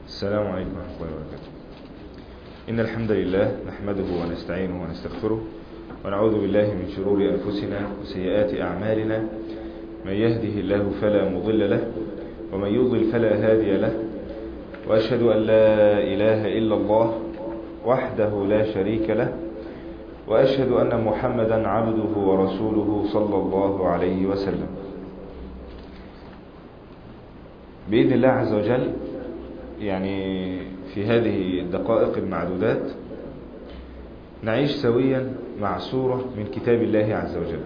السلام عليكم ورحمة الله وبركاته إن الحمد لله نحمده ونستعينه ونستغفره ونعوذ بالله من شرور أنفسنا وسيئات أعمالنا من يهده الله فلا مضل له ومن يضل فلا هادي له وأشهد أن لا إله إلا الله وحده لا شريك له وأشهد أن محمدا عبده ورسوله صلى الله عليه وسلم بإذن الله عز وجل يعني في هذه الدقائق المعدودات نعيش سويا مع سورة من كتاب الله عز وجل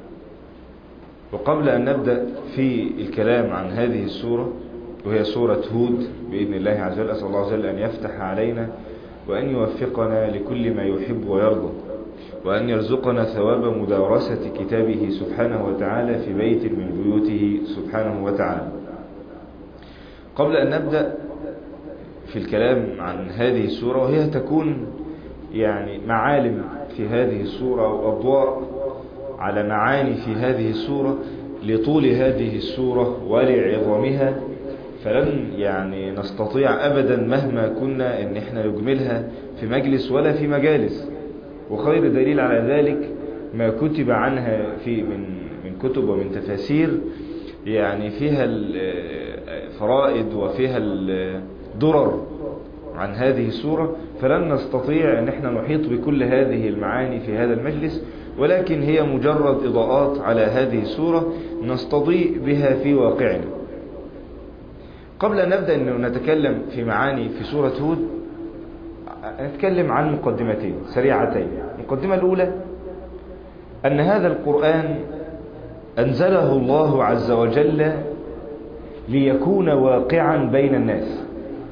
وقبل أن نبدأ في الكلام عن هذه السورة وهي سورة هود بإذن الله عز وجل أسأل الله عز وجل أن يفتح علينا وأن يوفقنا لكل ما يحب ويرضى وأن يرزقنا ثواب مدارسة كتابه سبحانه وتعالى في بيت من بيوته سبحانه وتعالى قبل أن نبدأ في الكلام عن هذه السورة وهي تكون يعني معالم في هذه السورة وأضواء على معاني في هذه السورة لطول هذه السورة ولعظمها فلن يعني نستطيع أبدا مهما كنا أن احنا نجملها في مجلس ولا في مجالس وخير دليل على ذلك ما كتب عنها في من من كتب ومن تفاسير يعني فيها الفرائد وفيها الدرر عن هذه السورة فلن نستطيع أن احنا نحيط بكل هذه المعاني في هذا المجلس ولكن هي مجرد إضاءات على هذه السورة نستضيء بها في واقعنا قبل أن نبدأ أن نتكلم في معاني في سورة هود نتكلم عن مقدمتين سريعتين المقدمة الأولى أن هذا القرآن أنزله الله عز وجل ليكون واقعا بين الناس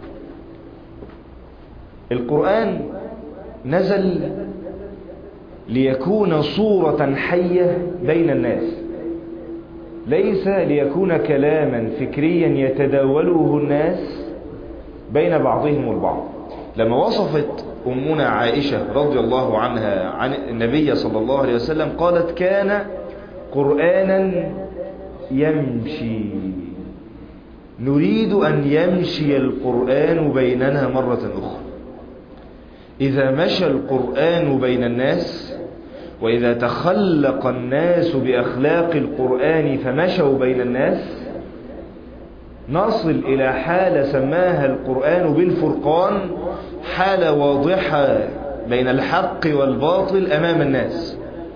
القرآن نزل ليكون صورة حية بين الناس ليس ليكون كلاما فكريا يتداوله الناس بين بعضهم البعض لما وصفت أمنا عائشة رضي الله عنها عن النبي صلى الله عليه وسلم قالت كان قرآنا يمشي نريد أن يمشي القرآن بيننا مرة أخرى إذا مشى القرآن بين الناس وإذا تخلق الناس بأخلاق القرآن فمشوا بين الناس نصل إلى حالة سماها القرآن بالفرقان حالة واضحة بين الحق والباطل أمام الناس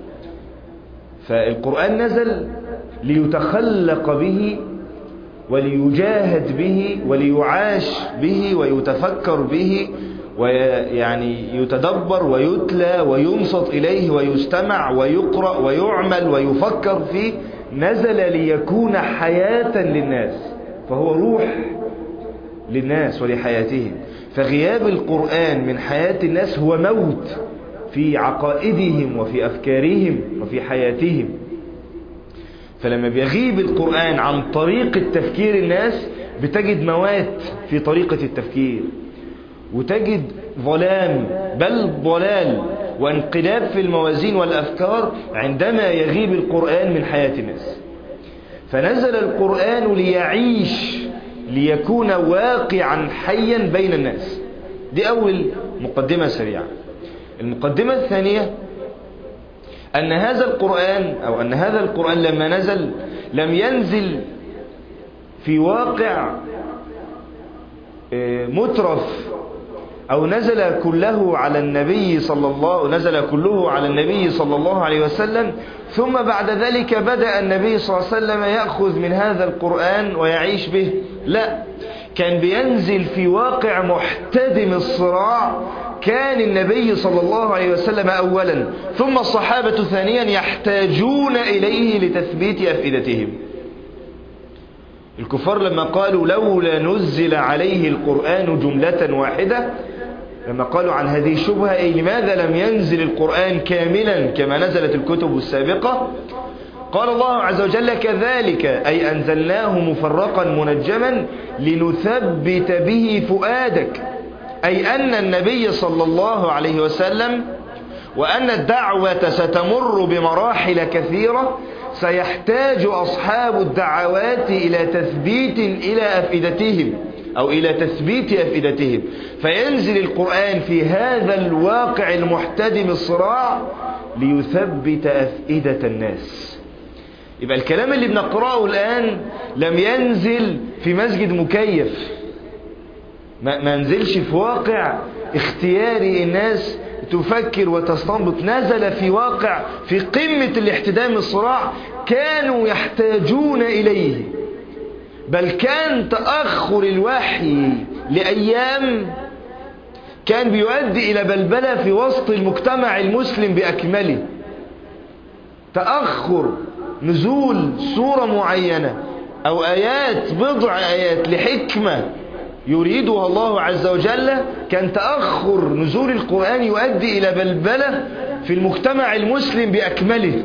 فالقرآن نزل ليتخلق به وليجاهد به وليعاش به ويتفكر به ويعني يتدبر ويتلى وينصت إليه ويستمع ويقرأ ويعمل ويفكر فيه نزل ليكون حياة للناس فهو روح للناس ولحياتهم فغياب القرآن من حياة الناس هو موت في عقائدهم وفي أفكارهم وفي حياتهم فلما بيغيب القرآن عن طريقة تفكير الناس بتجد موات في طريقة التفكير وتجد ظلام بل ضلال وانقلاب في الموازين والأفكار عندما يغيب القرآن من حياة الناس فنزل القرآن ليعيش ليكون واقعا حيا بين الناس دي أول مقدمة سريعة المقدمة الثانية أن هذا القرآن أو أن هذا القرآن لما نزل لم ينزل في واقع مترف أو نزل كله على النبي صلى الله نزل كله على النبي صلى الله عليه وسلم ثم بعد ذلك بدأ النبي صلى الله عليه وسلم يأخذ من هذا القرآن ويعيش به لا كان بينزل في واقع محتدم الصراع كان النبي صلى الله عليه وسلم أولا ثم الصحابة ثانيا يحتاجون إليه لتثبيت أفئدتهم الكفار لما قالوا لولا نزل عليه القرآن جملة واحدة لما قالوا عن هذه الشبهة أي لماذا لم ينزل القرآن كاملا كما نزلت الكتب السابقة قال الله عز وجل كذلك أي أنزلناه مفرقا منجما لنثبت به فؤادك أي أن النبي صلى الله عليه وسلم وأن الدعوة ستمر بمراحل كثيرة سيحتاج أصحاب الدعوات إلى تثبيت إلى أفئدتهم أو إلى تثبيت أفئدتهم فينزل القرآن في هذا الواقع المحتدم الصراع ليثبت أفئدة الناس يبقى الكلام اللي بنقرأه الآن لم ينزل في مسجد مكيف ما نزلش في واقع اختياري الناس تفكر وتستنبط نزل في واقع في قمة الاحتدام الصراع كانوا يحتاجون إليه بل كان تأخر الوحي لأيام كان بيؤدي إلى بلبلة في وسط المجتمع المسلم بأكمله تأخر نزول سورة معينة أو آيات بضع آيات لحكمة يريدها الله عز وجل كان تأخر نزول القرآن يؤدي إلى بلبلة في المجتمع المسلم بأكمله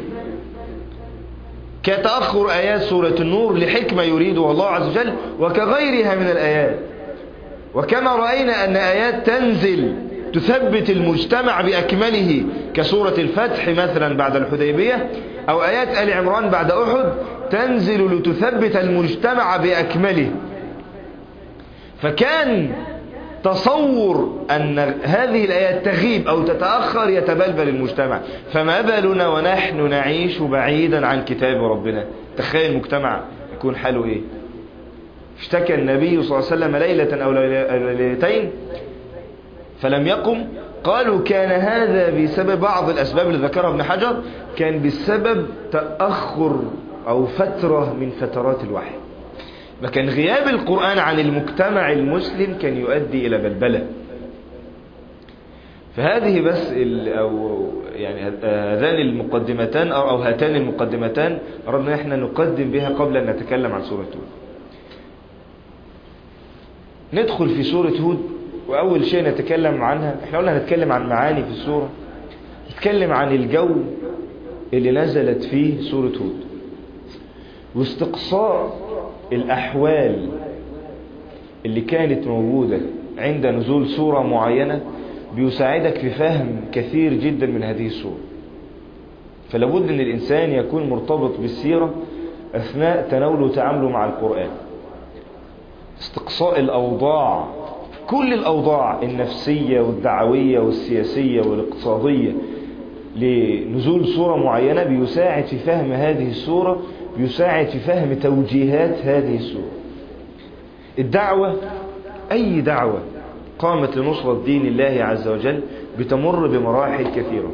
كتأخر آيات سورة النور لحكمة يريدها الله عز وجل وكغيرها من الآيات وكما رأينا أن آيات تنزل تثبت المجتمع بأكمله كسورة الفتح مثلا بعد الحديبية أو آيات آل عمران بعد أحد تنزل لتثبت المجتمع بأكمله فكان تصور أن هذه الآيات تغيب أو تتأخر يتبلبل المجتمع فما بالنا ونحن نعيش بعيدا عن كتاب ربنا تخيل المجتمع يكون حاله إيه اشتكى النبي صلى الله عليه وسلم ليلة أو ليلتين فلم يقم قالوا كان هذا بسبب بعض الأسباب اللي ذكرها ابن حجر كان بسبب تأخر أو فترة من فترات الوحي لكن غياب القرآن عن المجتمع المسلم كان يؤدي إلى بلبلة فهذه بس أو يعني هذان المقدمتان أو هاتان المقدمتان أردنا إحنا نقدم بها قبل أن نتكلم عن سورة هود ندخل في سورة هود وأول شيء نتكلم عنها احنا قلنا هنتكلم عن معاني في السورة نتكلم عن الجو اللي نزلت فيه سورة هود واستقصاء الأحوال اللي كانت موجودة عند نزول سورة معينة بيساعدك في فهم كثير جدا من هذه السورة فلابد أن الإنسان يكون مرتبط بالسيرة أثناء تناوله وتعامله مع القرآن استقصاء الأوضاع كل الأوضاع النفسية والدعوية والسياسية والاقتصادية لنزول سورة معينة بيساعد في فهم هذه السورة بيساعد في فهم توجيهات هذه السورة الدعوة أي دعوة قامت لنصرة دين الله عز وجل بتمر بمراحل كثيرة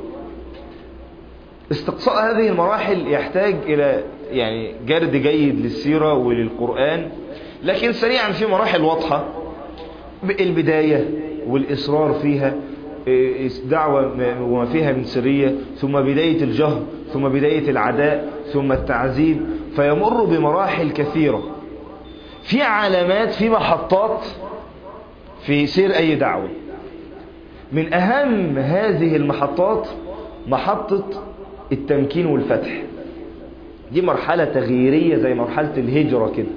استقصاء هذه المراحل يحتاج إلى يعني جرد جيد للسيرة وللقرآن لكن سريعا في مراحل واضحة البداية والإصرار فيها دعوة وما فيها من سرية ثم بداية الجهر ثم بداية العداء ثم التعذيب فيمر بمراحل كثيرة في علامات في محطات في سير أي دعوة من أهم هذه المحطات محطة التمكين والفتح دي مرحلة تغييرية زي مرحلة الهجرة كده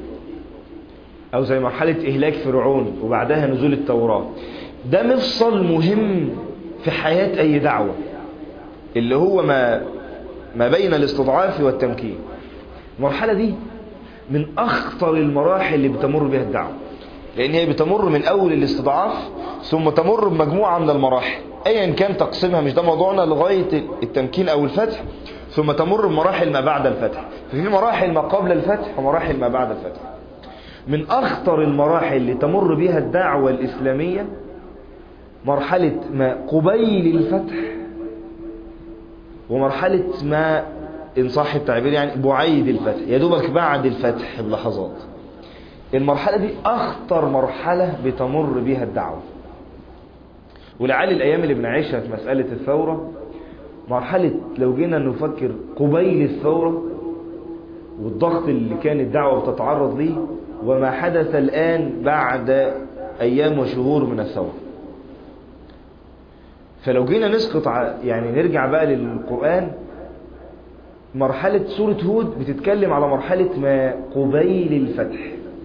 أو زي مرحلة إهلاك فرعون وبعدها نزول التوراة ده مفصل مهم في حياة أي دعوة اللي هو ما ما بين الاستضعاف والتمكين المرحلة دي من أخطر المراحل اللي بتمر بها الدعوة لأن هي بتمر من أول الاستضعاف ثم تمر بمجموعة من المراحل أيا كان تقسيمها مش ده موضوعنا لغاية التمكين أو الفتح ثم تمر بمراحل ما بعد الفتح ففي مراحل ما قبل الفتح ومراحل ما بعد الفتح من أخطر المراحل اللي تمر بها الدعوة الإسلامية مرحلة ما قبيل الفتح ومرحلة ما إن صح التعبير يعني بعيد الفتح يا دوبك بعد الفتح بلحظات المرحلة دي أخطر مرحلة بتمر بها الدعوة ولعل الأيام اللي بنعيشها في مسألة الثورة مرحلة لو جينا نفكر قبيل الثورة والضغط اللي كان الدعوة بتتعرض ليه وما حدث الآن بعد أيام وشهور من الثورة فلو جينا نسقط يعني نرجع بقى للقرآن مرحلة سورة هود بتتكلم على مرحلة ما قبيل الفتح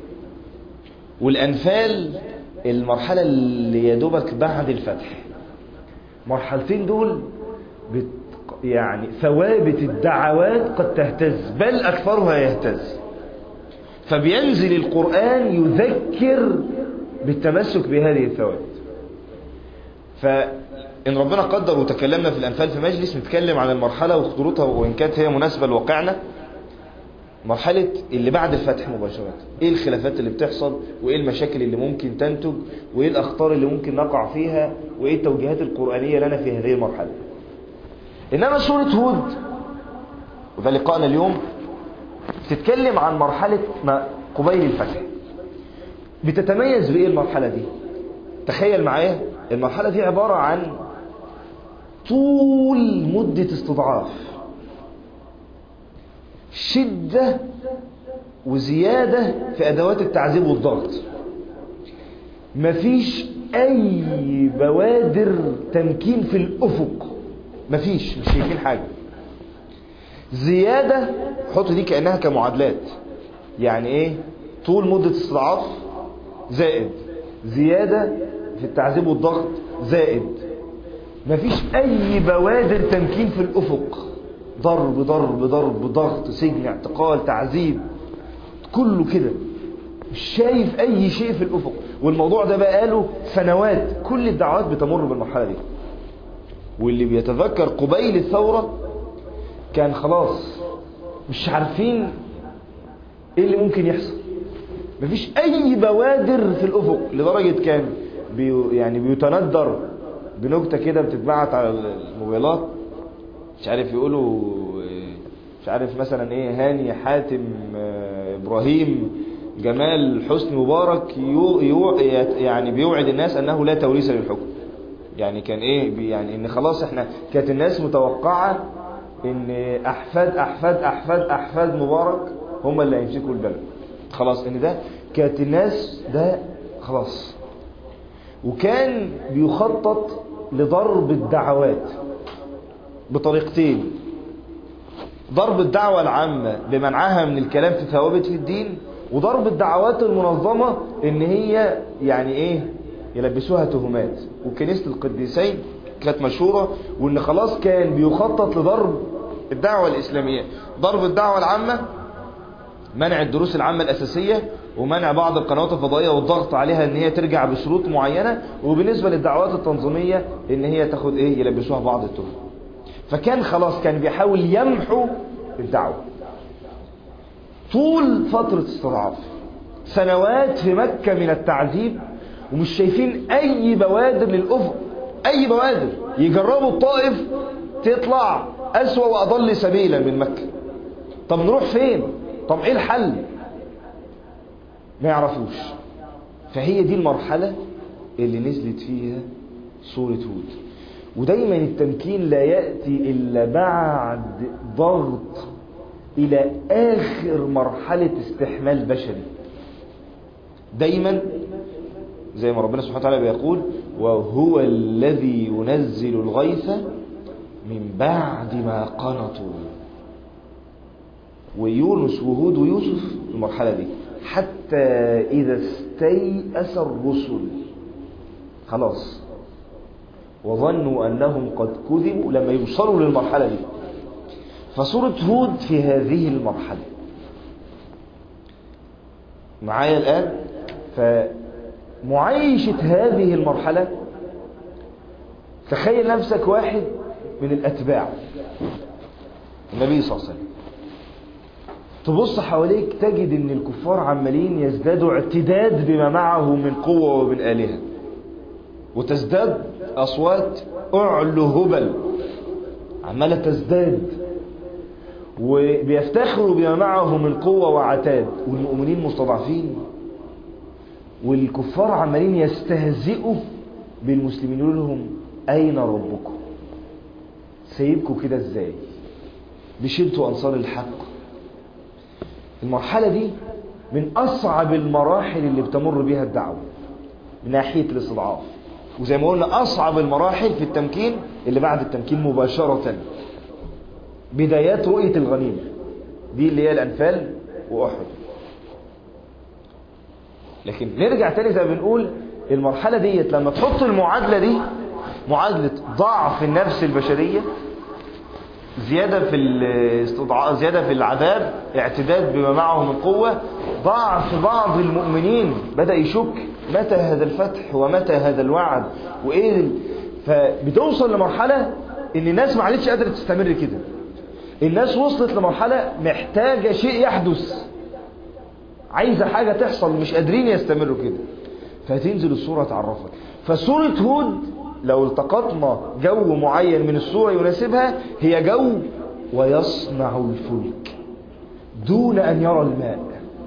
والأنفال المرحلة اللي يدوبك بعد الفتح مرحلتين دول بت يعني ثوابت الدعوات قد تهتز بل أكثرها يهتز فبينزل القرآن يذكر بالتمسك بهذه الثوابت فإن ربنا قدر وتكلمنا في الأنفال في مجلس نتكلم عن المرحلة وخطورتها وإن كانت هي مناسبة لواقعنا مرحلة اللي بعد الفتح مباشرة ايه الخلافات اللي بتحصل وايه المشاكل اللي ممكن تنتج وايه الاخطار اللي ممكن نقع فيها وايه التوجيهات القرآنية لنا في هذه المرحلة انما سورة هود وده لقاءنا اليوم تتكلم عن مرحلة ما قبيل الفتح بتتميز بايه المرحلة دي تخيل معايا المرحلة دي عبارة عن طول مدة استضعاف شدة وزيادة في أدوات التعذيب والضغط مفيش أي بوادر تمكين في الأفق مفيش مش شايفين حاجة زيادة حط دي كأنها كمعادلات يعني ايه طول مدة استضعاف زائد زيادة في التعذيب والضغط زائد مفيش أي بوادر تمكين في الأفق ضرب ضرب ضرب ضغط سجن اعتقال تعذيب كله كده مش شايف اي شيء في الافق والموضوع ده بقاله سنوات كل الدعوات بتمر بالمرحله دي واللي بيتذكر قبيل الثوره كان خلاص مش عارفين ايه اللي ممكن يحصل مفيش اي بوادر في الافق لدرجه كان بي يعني بيتندر بنكته كده بتتبعت على الموبايلات مش عارف يقولوا مش عارف مثلا ايه هاني حاتم ابراهيم جمال حسني مبارك يو يو يعني بيوعد الناس انه لا توريث للحكم يعني كان ايه يعني ان خلاص احنا كانت الناس متوقعه ان احفاد احفاد احفاد احفاد مبارك هم اللي هيمسكوا البلد خلاص ان ده كانت الناس ده خلاص وكان بيخطط لضرب الدعوات بطريقتين ضرب الدعوة العامة بمنعها من الكلام في ثوابت في الدين وضرب الدعوات المنظمة ان هي يعني ايه يلبسوها تهمات وكنيسة القديسين كانت مشهورة وان خلاص كان بيخطط لضرب الدعوة الاسلامية ضرب الدعوة العامة منع الدروس العامة الاساسية ومنع بعض القنوات الفضائية والضغط عليها ان هي ترجع بشروط معينة وبالنسبة للدعوات التنظيمية ان هي تاخد ايه يلبسوها بعض التهم فكان خلاص كان بيحاول يمحو الدعوة طول فترة استضعاف سنوات في مكة من التعذيب ومش شايفين اي بوادر للأفق اي بوادر يجربوا الطائف تطلع اسوأ واضل سبيلا من مكة طب نروح فين طب ايه الحل ما يعرفوش فهي دي المرحلة اللي نزلت فيها سورة هود ودايما التمكين لا يأتي إلا بعد ضغط إلى آخر مرحلة استحمال بشري دايما زي ما ربنا سبحانه وتعالى بيقول وهو الذي ينزل الغيث من بعد ما قنطوا ويونس وهود ويوسف المرحلة دي حتى إذا استيأس الرسل خلاص وظنوا أنهم قد كذبوا لما يوصلوا للمرحلة دي فسورة هود في هذه المرحلة معايا الآن فمعيشة هذه المرحلة تخيل نفسك واحد من الأتباع النبي صلى الله عليه وسلم تبص حواليك تجد ان الكفار عمالين يزدادوا اعتداد بما معه من قوة ومن آلهة وتزداد أصوات أعلو هبل عمالة تزداد وبيفتخروا بما معه من قوة وعتاد والمؤمنين مستضعفين والكفار عمالين يستهزئوا بالمسلمين يقول لهم أين ربكم سيبكم كده ازاي بشلتوا أنصار الحق المرحلة دي من أصعب المراحل اللي بتمر بها الدعوة من ناحية الاستضعاف وزي ما قلنا أصعب المراحل في التمكين اللي بعد التمكين مباشرة بدايات رؤية الغنيمة دي اللي هي الأنفال وأحد لكن نرجع تاني زي ما بنقول المرحلة ديت لما تحط المعادلة دي معادلة ضعف النفس البشرية زيادة في الاستضعاف زيادة في العذاب اعتداد بما معه من قوة ضعف بعض المؤمنين بدأ يشك متى هذا الفتح ومتى هذا الوعد وايه ال... فبتوصل لمرحلة ان الناس ما عادتش قادرة تستمر كده الناس وصلت لمرحلة محتاجة شيء يحدث عايزة حاجة تحصل مش قادرين يستمروا كده فتنزل الصورة تعرفك فسورة هود لو التقطنا جو معين من الصورة يناسبها هي جو ويصنع الفلك دون أن يرى الماء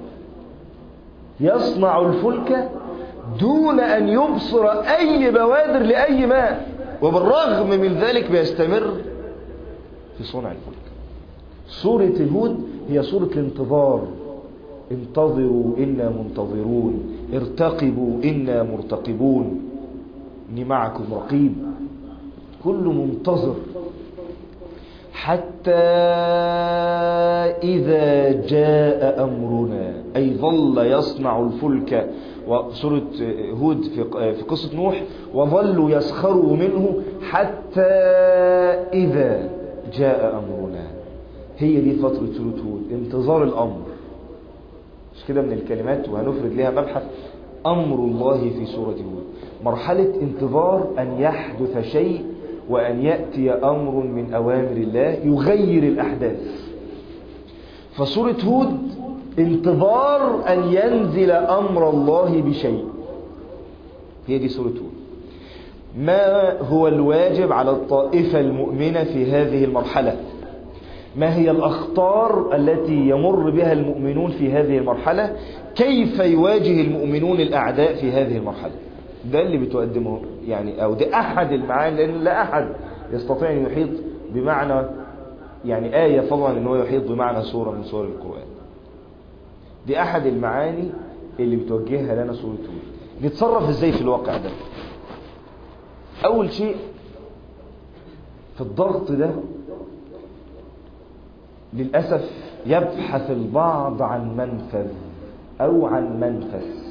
يصنع الفلك دون أن يبصر أي بوادر لأي ماء وبالرغم من ذلك بيستمر في صنع الفلك سورة هود هي سورة الانتظار انتظروا إنا منتظرون ارتقبوا إنا مرتقبون إني معكم رقيب كل منتظر حتى إذا جاء أمرنا أي ظل يصنع الفلك وسورة هود في قصة نوح وظلوا يسخروا منه حتى إذا جاء أمرنا هي دي فترة سورة هود انتظار الأمر مش كده من الكلمات وهنفرد لها مبحث أمر الله في سورة هود مرحلة انتظار أن يحدث شيء وأن يأتي أمر من أوامر الله يغير الأحداث فسورة هود انتظار أن ينزل أمر الله بشيء هي دي سورة هود ما هو الواجب على الطائفة المؤمنة في هذه المرحلة ما هي الأخطار التي يمر بها المؤمنون في هذه المرحلة كيف يواجه المؤمنون الأعداء في هذه المرحلة ده اللي بتقدمه يعني أو ده أحد المعاني لأن لا أحد يستطيع أن يحيط بمعنى يعني آية فضلا أنه يحيط بمعنى سورة من سور القرآن دي أحد المعاني اللي بتوجهها لنا سورة هود نتصرف إزاي في الواقع ده أول شيء في الضغط ده للأسف يبحث البعض عن منفذ أو عن منفس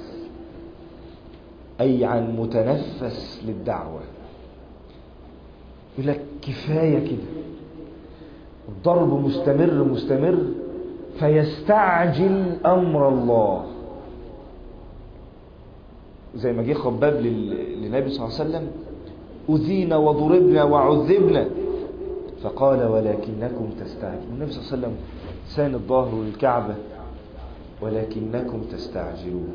أي عن متنفس للدعوة يقول لك كفاية كده الضرب مستمر مستمر فيستعجل أمر الله زي ما جه خباب للنبي صلى الله عليه وسلم أذينا وضربنا وعذبنا فقال ولكنكم تستعجلون النبي صلى الله عليه وسلم سان الظهر للكعبة ولكنكم تستعجلون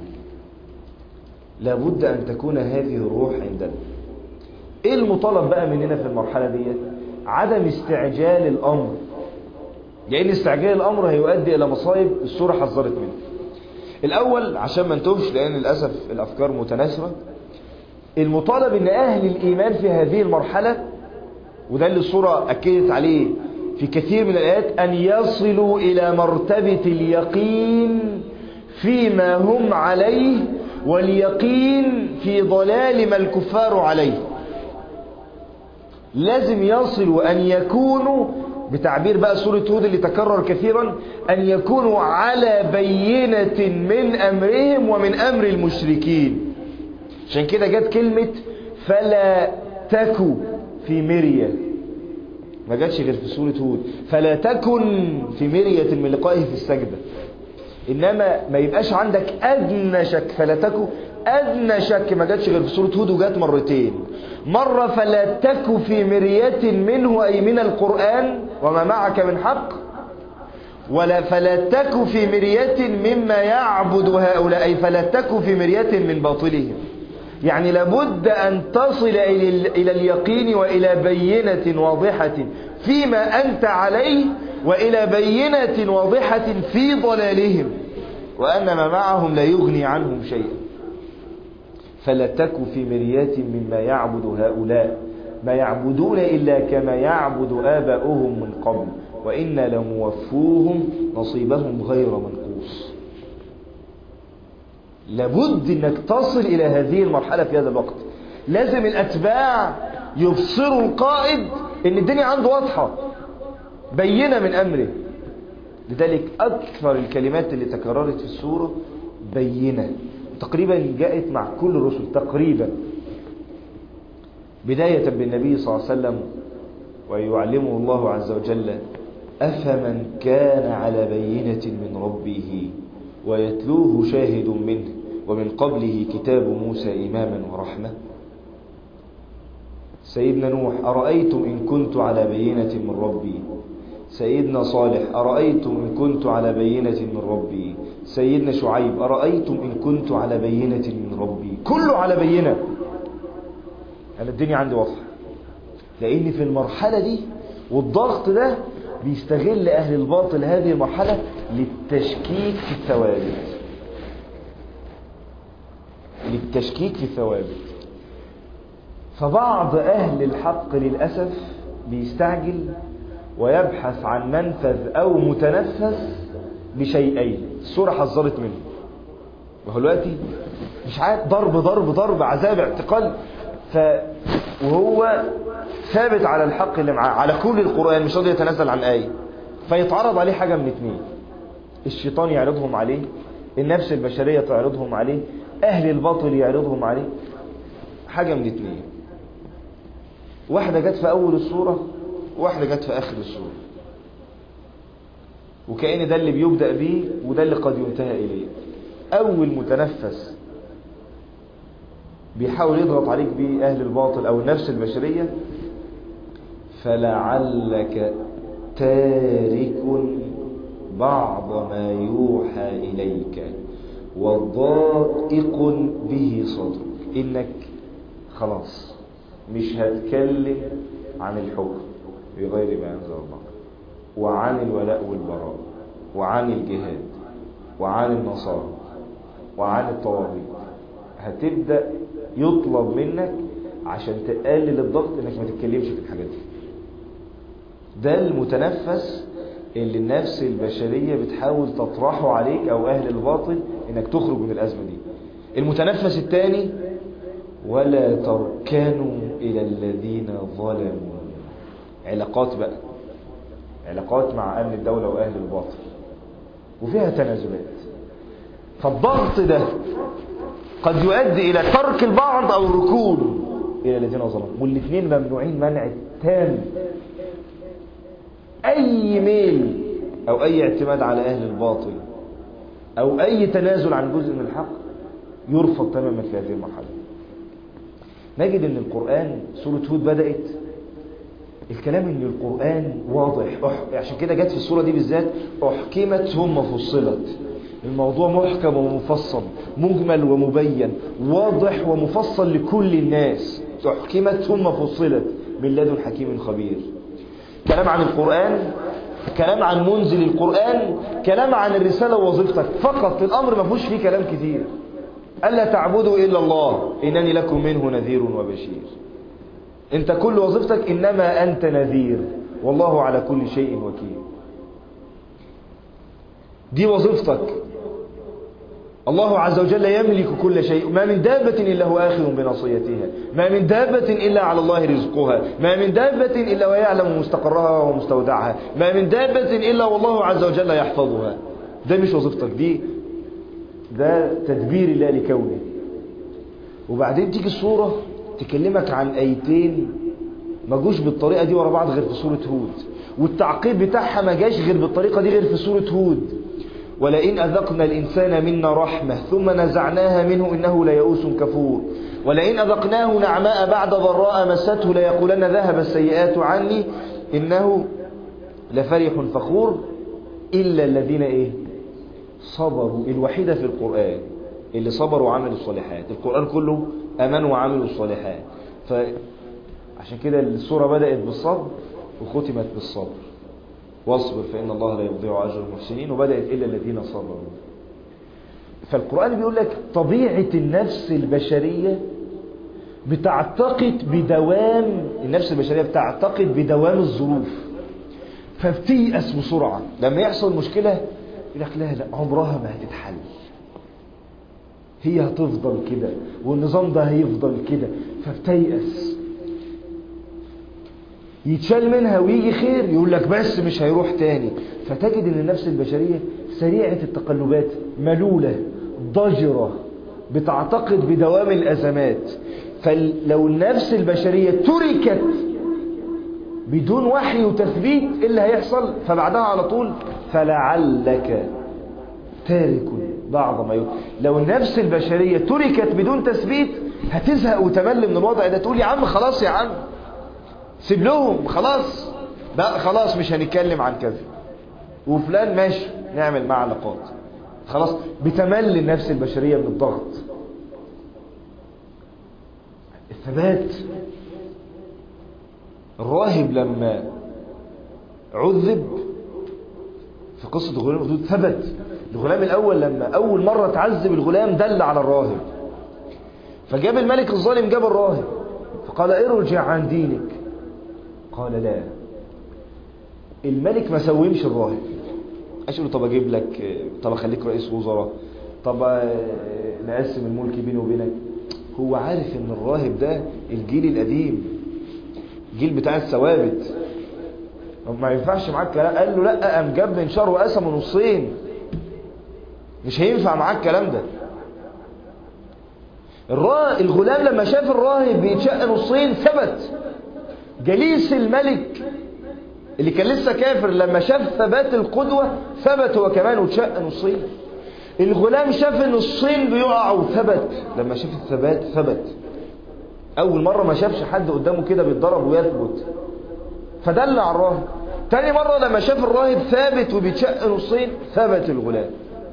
لابد أن تكون هذه الروح عندنا إيه المطالب بقى مننا في المرحلة دي عدم استعجال الأمر لأن استعجال الأمر هيؤدي إلى مصايب السورة حذرت منه الأول عشان ما نتوهش لأن للأسف الأفكار متناسبة المطالب أن أهل الإيمان في هذه المرحلة وده اللي الصورة أكدت عليه في كثير من الآيات أن يصلوا إلى مرتبة اليقين فيما هم عليه واليقين في ضلال ما الكفار عليه لازم يصلوا أن يكونوا بتعبير بقى سورة هود اللي تكرر كثيرا أن يكونوا على بينة من أمرهم ومن أمر المشركين عشان كده جت كلمة فلا تكوا في مرية ما جاتش غير في سورة هود فلا تكن في مرية من لقائه في السجدة إنما ما يبقاش عندك أدنى شك فلا تكن أدنى شك ما جاتش غير في سورة هود وجات مرتين مرة فلا تك في مرية منه أي من القرآن وما معك من حق ولا فلا تك في مرية مما يعبد هؤلاء أي فلا تك في مرية من باطلهم يعني لابد أن تصل إلى اليقين وإلى بينة واضحة فيما أنت عليه وإلى بينة واضحة في ضلالهم وأن ما معهم لا يغني عنهم شيئا فلا تك في مريات مما يعبد هؤلاء ما يعبدون إلا كما يعبد آباؤهم من قبل وإنا لموفوهم نصيبهم غير منقوص لابد انك تصل الى هذه المرحلة في هذا الوقت لازم الاتباع يبصروا القائد ان الدنيا عنده واضحة بينة من امره لذلك اكثر الكلمات اللي تكررت في السورة بينة تقريبا جاءت مع كل الرسل تقريبا بداية بالنبي صلى الله عليه وسلم ويعلمه الله عز وجل أفمن كان على بينة من ربه ويتلوه شاهد منه ومن قبله كتاب موسى إماما ورحمة سيدنا نوح أرأيتم إن كنت على بينة من ربي سيدنا صالح أرأيتم إن كنت على بينة من ربي سيدنا شعيب أرأيتم إن كنت على بينة من ربي كله على بينة أنا الدنيا عندي واضحة لأن في المرحلة دي والضغط ده بيستغل أهل الباطل هذه المرحلة للتشكيك في الثوابت للتشكيك في الثوابت فبعض أهل الحق للأسف بيستعجل ويبحث عن منفذ أو متنفس بشيئين السورة حذرت منه وهو دلوقتي مش عارف ضرب ضرب ضرب عذاب اعتقال ف وهو ثابت على الحق اللي معاه على كل القرآن مش راضي يتنزل عن آية فيتعرض عليه حاجة من اتنين الشيطان يعرضهم عليه النفس البشرية تعرضهم عليه أهل الباطل يعرضهم عليه حاجة من اتنين واحدة جت في أول السورة واحدة جت في آخر السورة وكأن ده اللي بيبدأ بيه وده اللي قد ينتهى إليه أول متنفس بيحاول يضغط عليك بيه أهل الباطل أو النفس البشرية فلعلك تارك بعض ما يوحى إليك وضائق به صدرك إنك خلاص مش هتكلم عن الحكم بغير ما أنزل الله وعن الولاء والبراء وعن الجهاد وعن النصارى وعن الطواغيت هتبدأ يطلب منك عشان تقلل الضغط انك ما تتكلمش في الحاجات دي ده المتنفس اللي النفس البشرية بتحاول تطرحه عليك او اهل الباطل انك تخرج من الازمة دي المتنفس الثاني ولا تركنوا الى الذين ظلموا علاقات بقى علاقات مع امن الدولة واهل الباطل وفيها تنازلات فالضغط ده قد يؤدي إلى ترك البعض أو الركون إلى الذين ظلموا والاثنين ممنوعين منع تام أي ميل أو أي اعتماد على أهل الباطل أو أي تنازل عن جزء من الحق يرفض تماما في هذه المرحلة نجد أن القرآن سورة هود بدأت الكلام ان القرآن واضح عشان كده جت في السورة دي بالذات احكمت ثم فصلت الموضوع محكم ومفصل مجمل ومبين واضح ومفصل لكل الناس احكمت ثم فصلت من لدن حكيم خبير كلام عن القرآن كلام عن منزل القرآن كلام عن الرسالة ووظيفتك فقط الأمر ما فيهوش فيه كلام كتير ألا تعبدوا إلا الله إنني لكم منه نذير وبشير انت كل وظيفتك انما انت نذير والله على كل شيء وكيل دي وظيفتك الله عز وجل يملك كل شيء ما من دابة إلا هو آخذ بناصيتها ما من دابة إلا على الله رزقها ما من دابة إلا ويعلم مستقرها ومستودعها ما من دابة إلا والله عز وجل يحفظها ده مش وظيفتك دي ده تدبير الله لكونه وبعدين تيجي الصورة تكلمك عن ايتين ما جوش بالطريقة دي ورا بعض غير في سورة هود والتعقيب بتاعها ما جاش غير بالطريقة دي غير في سورة هود ولئن أذقنا الإنسان منا رحمة ثم نزعناها منه إنه ليئوس كفور ولئن أذقناه نعماء بعد ضراء مسته ليقولن ذهب السيئات عني إنه لفرح فخور إلا الذين إيه صبروا الوحيدة في القرآن اللي صبروا وعملوا الصالحات القرآن كله أمنوا وعملوا الصالحات فعشان كده السورة بدأت بالصبر وختمت بالصبر واصبر فإن الله لا يضيع أجر المحسنين وبدأت إلا الذين صبروا فالقرآن بيقول لك طبيعة النفس البشرية بتعتقد بدوام النفس البشرية بتعتقد بدوام الظروف فبتيأس بسرعة لما يحصل مشكلة يقول لك لا لا عمرها ما هتتحل هي هتفضل كده والنظام ده هيفضل كده فبتيأس يتشال منها ويجي خير يقول لك بس مش هيروح تاني فتجد ان النفس البشرية سريعة التقلبات ملولة ضجرة بتعتقد بدوام الأزمات فلو النفس البشرية تركت بدون وحي وتثبيت إيه اللي هيحصل فبعدها على طول فلعلك تارك بعض ما يؤذي لو النفس البشرية تركت بدون تثبيت هتزهق وتمل من الوضع ده تقول يا عم خلاص يا عم سيب لهم خلاص بقى خلاص مش هنتكلم عن كذا وفلان ماشي نعمل معاه علاقات خلاص بتمل النفس البشرية من الضغط الثبات الراهب لما عذب في قصة الغلام الأخدود ثبت الغلام الأول لما أول مرة تعذب الغلام دل على الراهب فجاب الملك الظالم جاب الراهب فقال ارجع عن دينك قال لا الملك ما سومش الراهب قال له طب اجيب لك طب اخليك رئيس وزراء طب نقسم الملك بيني وبينك هو عارف ان الراهب ده الجيل القديم الجيل بتاع الثوابت ما ينفعش معاك الكلام قال له لا قام جاب منشار وقسمه نصين مش هينفع معاك الكلام ده الرا... الغلام لما شاف الراهب بيتشق نصين ثبت جليس الملك اللي كان لسه كافر لما شاف ثبات القدوة ثبت هو كمان وتشق نصين الغلام شاف النصين بيقعوا ثبت لما شاف الثبات ثبت أول مرة ما شافش حد قدامه كده بيتضرب ويثبت فدل على الراهب تاني مرة لما شاف الراهب ثابت وبيتشق نصين ثبت الغلام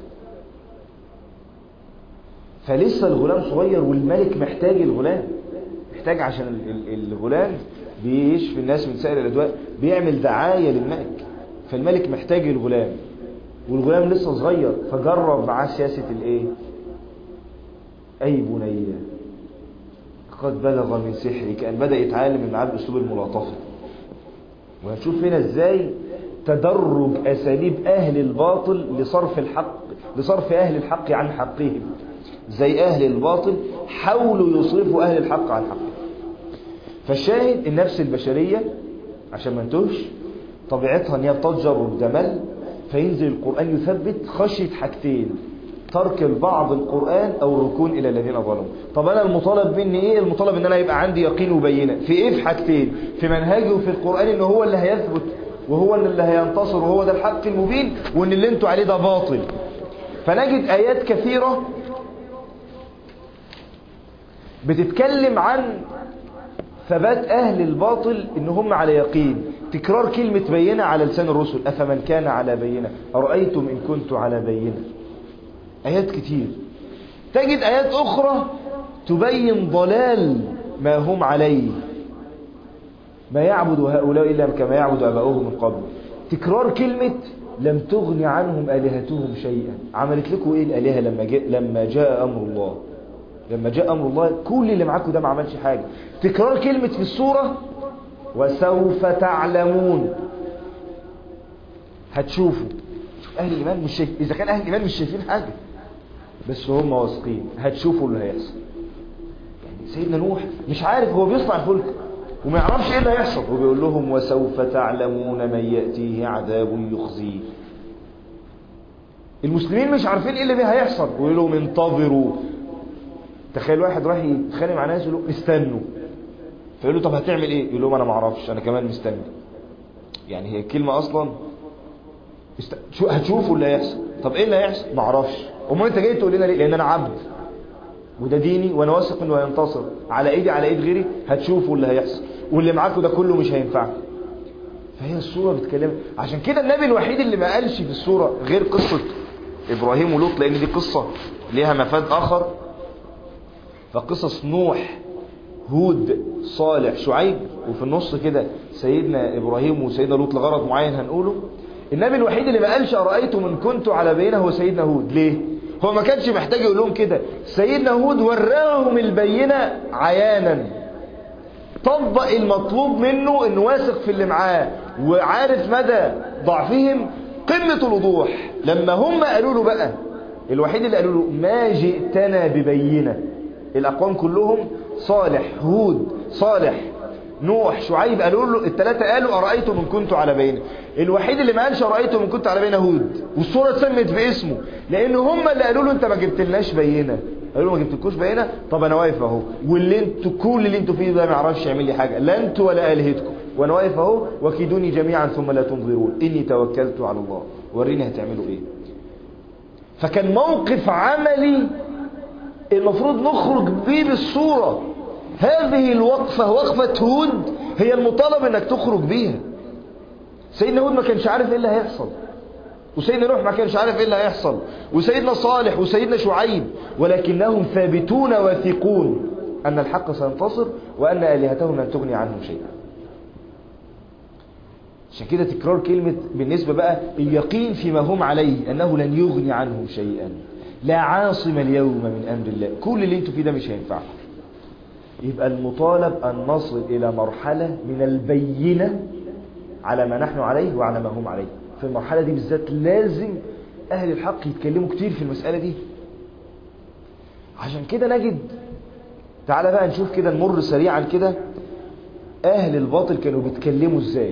فلسه الغلام صغير والملك محتاج الغلام محتاج عشان الغلام بيشفي الناس من سائر الأدواء بيعمل دعاية للملك فالملك محتاج الغلام والغلام لسه صغير فجرب معاه سياسة الايه اي بني قد بلغ من سحري كأن بدأ يتعلم معاه بأسلوب الملاطفة وهنشوف هنا ازاي تدرج أساليب أهل الباطل لصرف الحق لصرف أهل الحق عن حقهم زي أهل الباطل حاولوا يصرفوا أهل الحق عن حقهم فالشاهد النفس البشرية عشان ما نتوهش طبيعتها ان هي بتضجر وبتمل فينزل القرآن يثبت خشية حاجتين ترك البعض القرآن أو الركون إلى الذين ظلموا طب أنا المطالب مني إيه المطالب إن أنا يبقى عندي يقين وبينة في إيه في حاجتين في منهجه وفي القرآن إن هو اللي هيثبت وهو اللي هينتصر وهو ده الحق المبين وإن اللي انتوا عليه ده باطل فنجد آيات كثيرة بتتكلم عن ثبات أهل الباطل إن هم على يقين تكرار كلمة بينة على لسان الرسل أفمن كان على بينة أرأيتم إن كنت على بينة آيات كتير تجد آيات أخرى تبين ضلال ما هم عليه ما يعبد هؤلاء إلا كما يعبد أباؤهم من قبل تكرار كلمة لم تغن عنهم آلهتهم شيئا عملت لكم إيه الآلهة لما جاء, لما جاء أمر الله لما جاء أمر الله كل اللي معاكم ده ما عملش حاجة تكرار كلمة في السورة وسوف تعلمون هتشوفوا شوف أهل الإيمان مش شايف إذا كان أهل الإيمان مش شايفين حاجة بس هم واثقين هتشوفوا اللي هيحصل يعني سيدنا نوح مش عارف هو بيصنع الفلك وما يعرفش ايه اللي هيحصل وبيقول لهم وسوف تعلمون من يأتيه عذاب يخزيه المسلمين مش عارفين ايه اللي هيحصل ويقول لهم انتظروا تخيل واحد راح يتخانق مع ناس يقول له استنوا فيقول له طب هتعمل ايه يقول لهم انا ما اعرفش انا كمان مستني يعني هي الكلمه اصلا است... شو هتشوفوا اللي هيحصل طب ايه اللي هيحصل ما اعرفش امال انت جاي تقول لنا ليه لان انا عبد وده ديني وانا واثق انه هينتصر على ايدي على ايد غيري هتشوفوا اللي هيحصل واللي معاكم ده كله مش هينفعكم فهي الصوره بتكلم عشان كده النبي الوحيد اللي ما قالش في الصوره غير قصه ابراهيم ولوط لان دي قصه ليها مفاد اخر فقصص نوح هود صالح شعيب وفي النص كده سيدنا إبراهيم وسيدنا لوط لغرض معين هنقوله النبي الوحيد اللي ما قالش أرأيتم إن كنت على بينه هو سيدنا هود ليه؟ هو ما كانش محتاج يقول لهم كده سيدنا هود وراهم البينة عيانا طبق المطلوب منه انه واثق في اللي معاه وعارف مدى ضعفهم قمة الوضوح لما هم قالوا له بقى الوحيد اللي قالوا له ما جئتنا ببينه الأقوام كلهم صالح هود صالح نوح شعيب قالوا له الثلاثة قالوا أرأيتم إن كنت على بينه الوحيد اللي ما قالش أرأيتم إن كنت على بينه هود والصورة اتسمت باسمه لأن هم اللي قالوا له أنت ما جبتلناش بينة قالوا له ما جبتلكوش بينة طب أنا واقف أهو واللي أنتوا كل اللي أنتوا فيه ده ما يعرفش يعمل لي حاجة لا أنتوا ولا آلهتكم وأنا واقف أهو وكيدوني جميعا ثم لا تنظرون إني توكلت على الله وريني هتعملوا إيه فكان موقف عملي المفروض نخرج بيه بالصورة هذه الوقفة وقفة هود هي المطالب انك تخرج بيها سيدنا هود ما كانش عارف ايه اللي هيحصل وسيدنا نوح ما كانش عارف ايه اللي هيحصل وسيدنا صالح وسيدنا شعيب ولكنهم ثابتون واثقون ان الحق سينتصر وان الهتهم لن تغني عنهم شيئا عشان كده تكرار كلمة بالنسبة بقى اليقين فيما هم عليه أنه لن يغني عنهم شيئا لا عاصم اليوم من أمر الله كل اللي انتوا فيه ده مش هينفعكم يبقى المطالب أن نصل إلى مرحلة من البينة على ما نحن عليه وعلى ما هم عليه في المرحلة دي بالذات لازم أهل الحق يتكلموا كتير في المسألة دي عشان كده نجد تعالى بقى نشوف كده نمر سريعا كده أهل الباطل كانوا بيتكلموا إزاي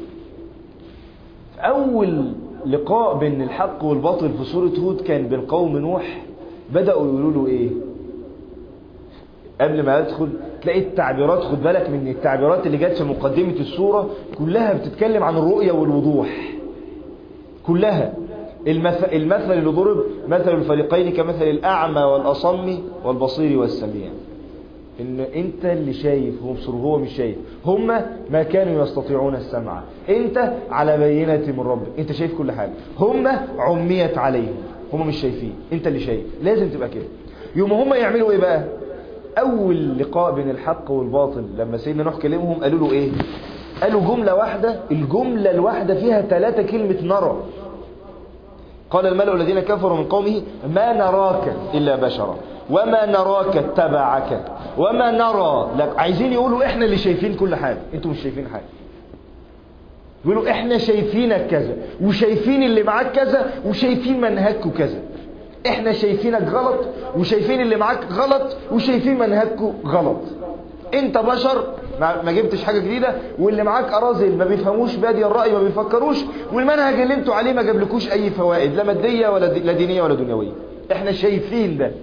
أول لقاء بين الحق والباطل في سورة هود كان بين قوم نوح بدأوا يقولوا له إيه قبل ما يدخل تلاقي التعبيرات خد بالك من التعبيرات اللي جت في مقدمة السورة كلها بتتكلم عن الرؤية والوضوح كلها المثل, المثل اللي ضرب مثل الفريقين كمثل الأعمى والأصم والبصير والسميع ان انت اللي شايف هو بصر هو مش شايف هم ما كانوا يستطيعون السمع انت على بينة من ربك انت شايف كل حاجة هم عميت عليهم هم مش شايفين انت اللي شايف لازم تبقى كده يوم هم يعملوا ايه بقى اول لقاء بين الحق والباطل لما سيدنا نوح كلمهم قالوا له ايه قالوا جملة واحدة الجملة الواحدة فيها ثلاثة كلمة نرى قال الملأ الذين كفروا من قومه ما نراك إلا بشرا وما نراك اتبعك وما نرى لك عايزين يقولوا احنا اللي شايفين كل حاجة انتوا مش شايفين حاجة يقولوا احنا شايفينك كذا وشايفين اللي معاك كذا وشايفين منهجكم كذا احنا شايفينك غلط وشايفين اللي معاك غلط وشايفين منهجكم غلط انت بشر ما جبتش حاجة جديدة واللي معاك أراذل ما بيفهموش بادي الرأي ما بيفكروش والمنهج اللي انتوا عليه ما جابلكوش أي فوائد لا مادية ولا لا دينية ولا دنيوية احنا شايفين ده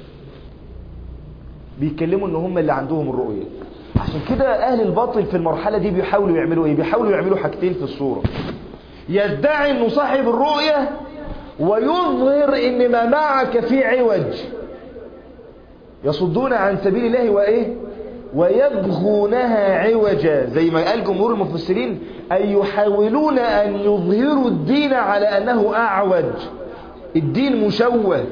بيتكلموا ان هم اللي عندهم الرؤية عشان كده أهل الباطل في المرحلة دي بيحاولوا يعملوا ايه بيحاولوا يعملوا حاجتين في الصورة يدعي انه صاحب الرؤية ويظهر ان ما معك في عوج يصدون عن سبيل الله وايه ويبغونها عوجا زي ما قال جمهور المفسرين أن يحاولون أن يظهروا الدين على أنه أعوج الدين مشوه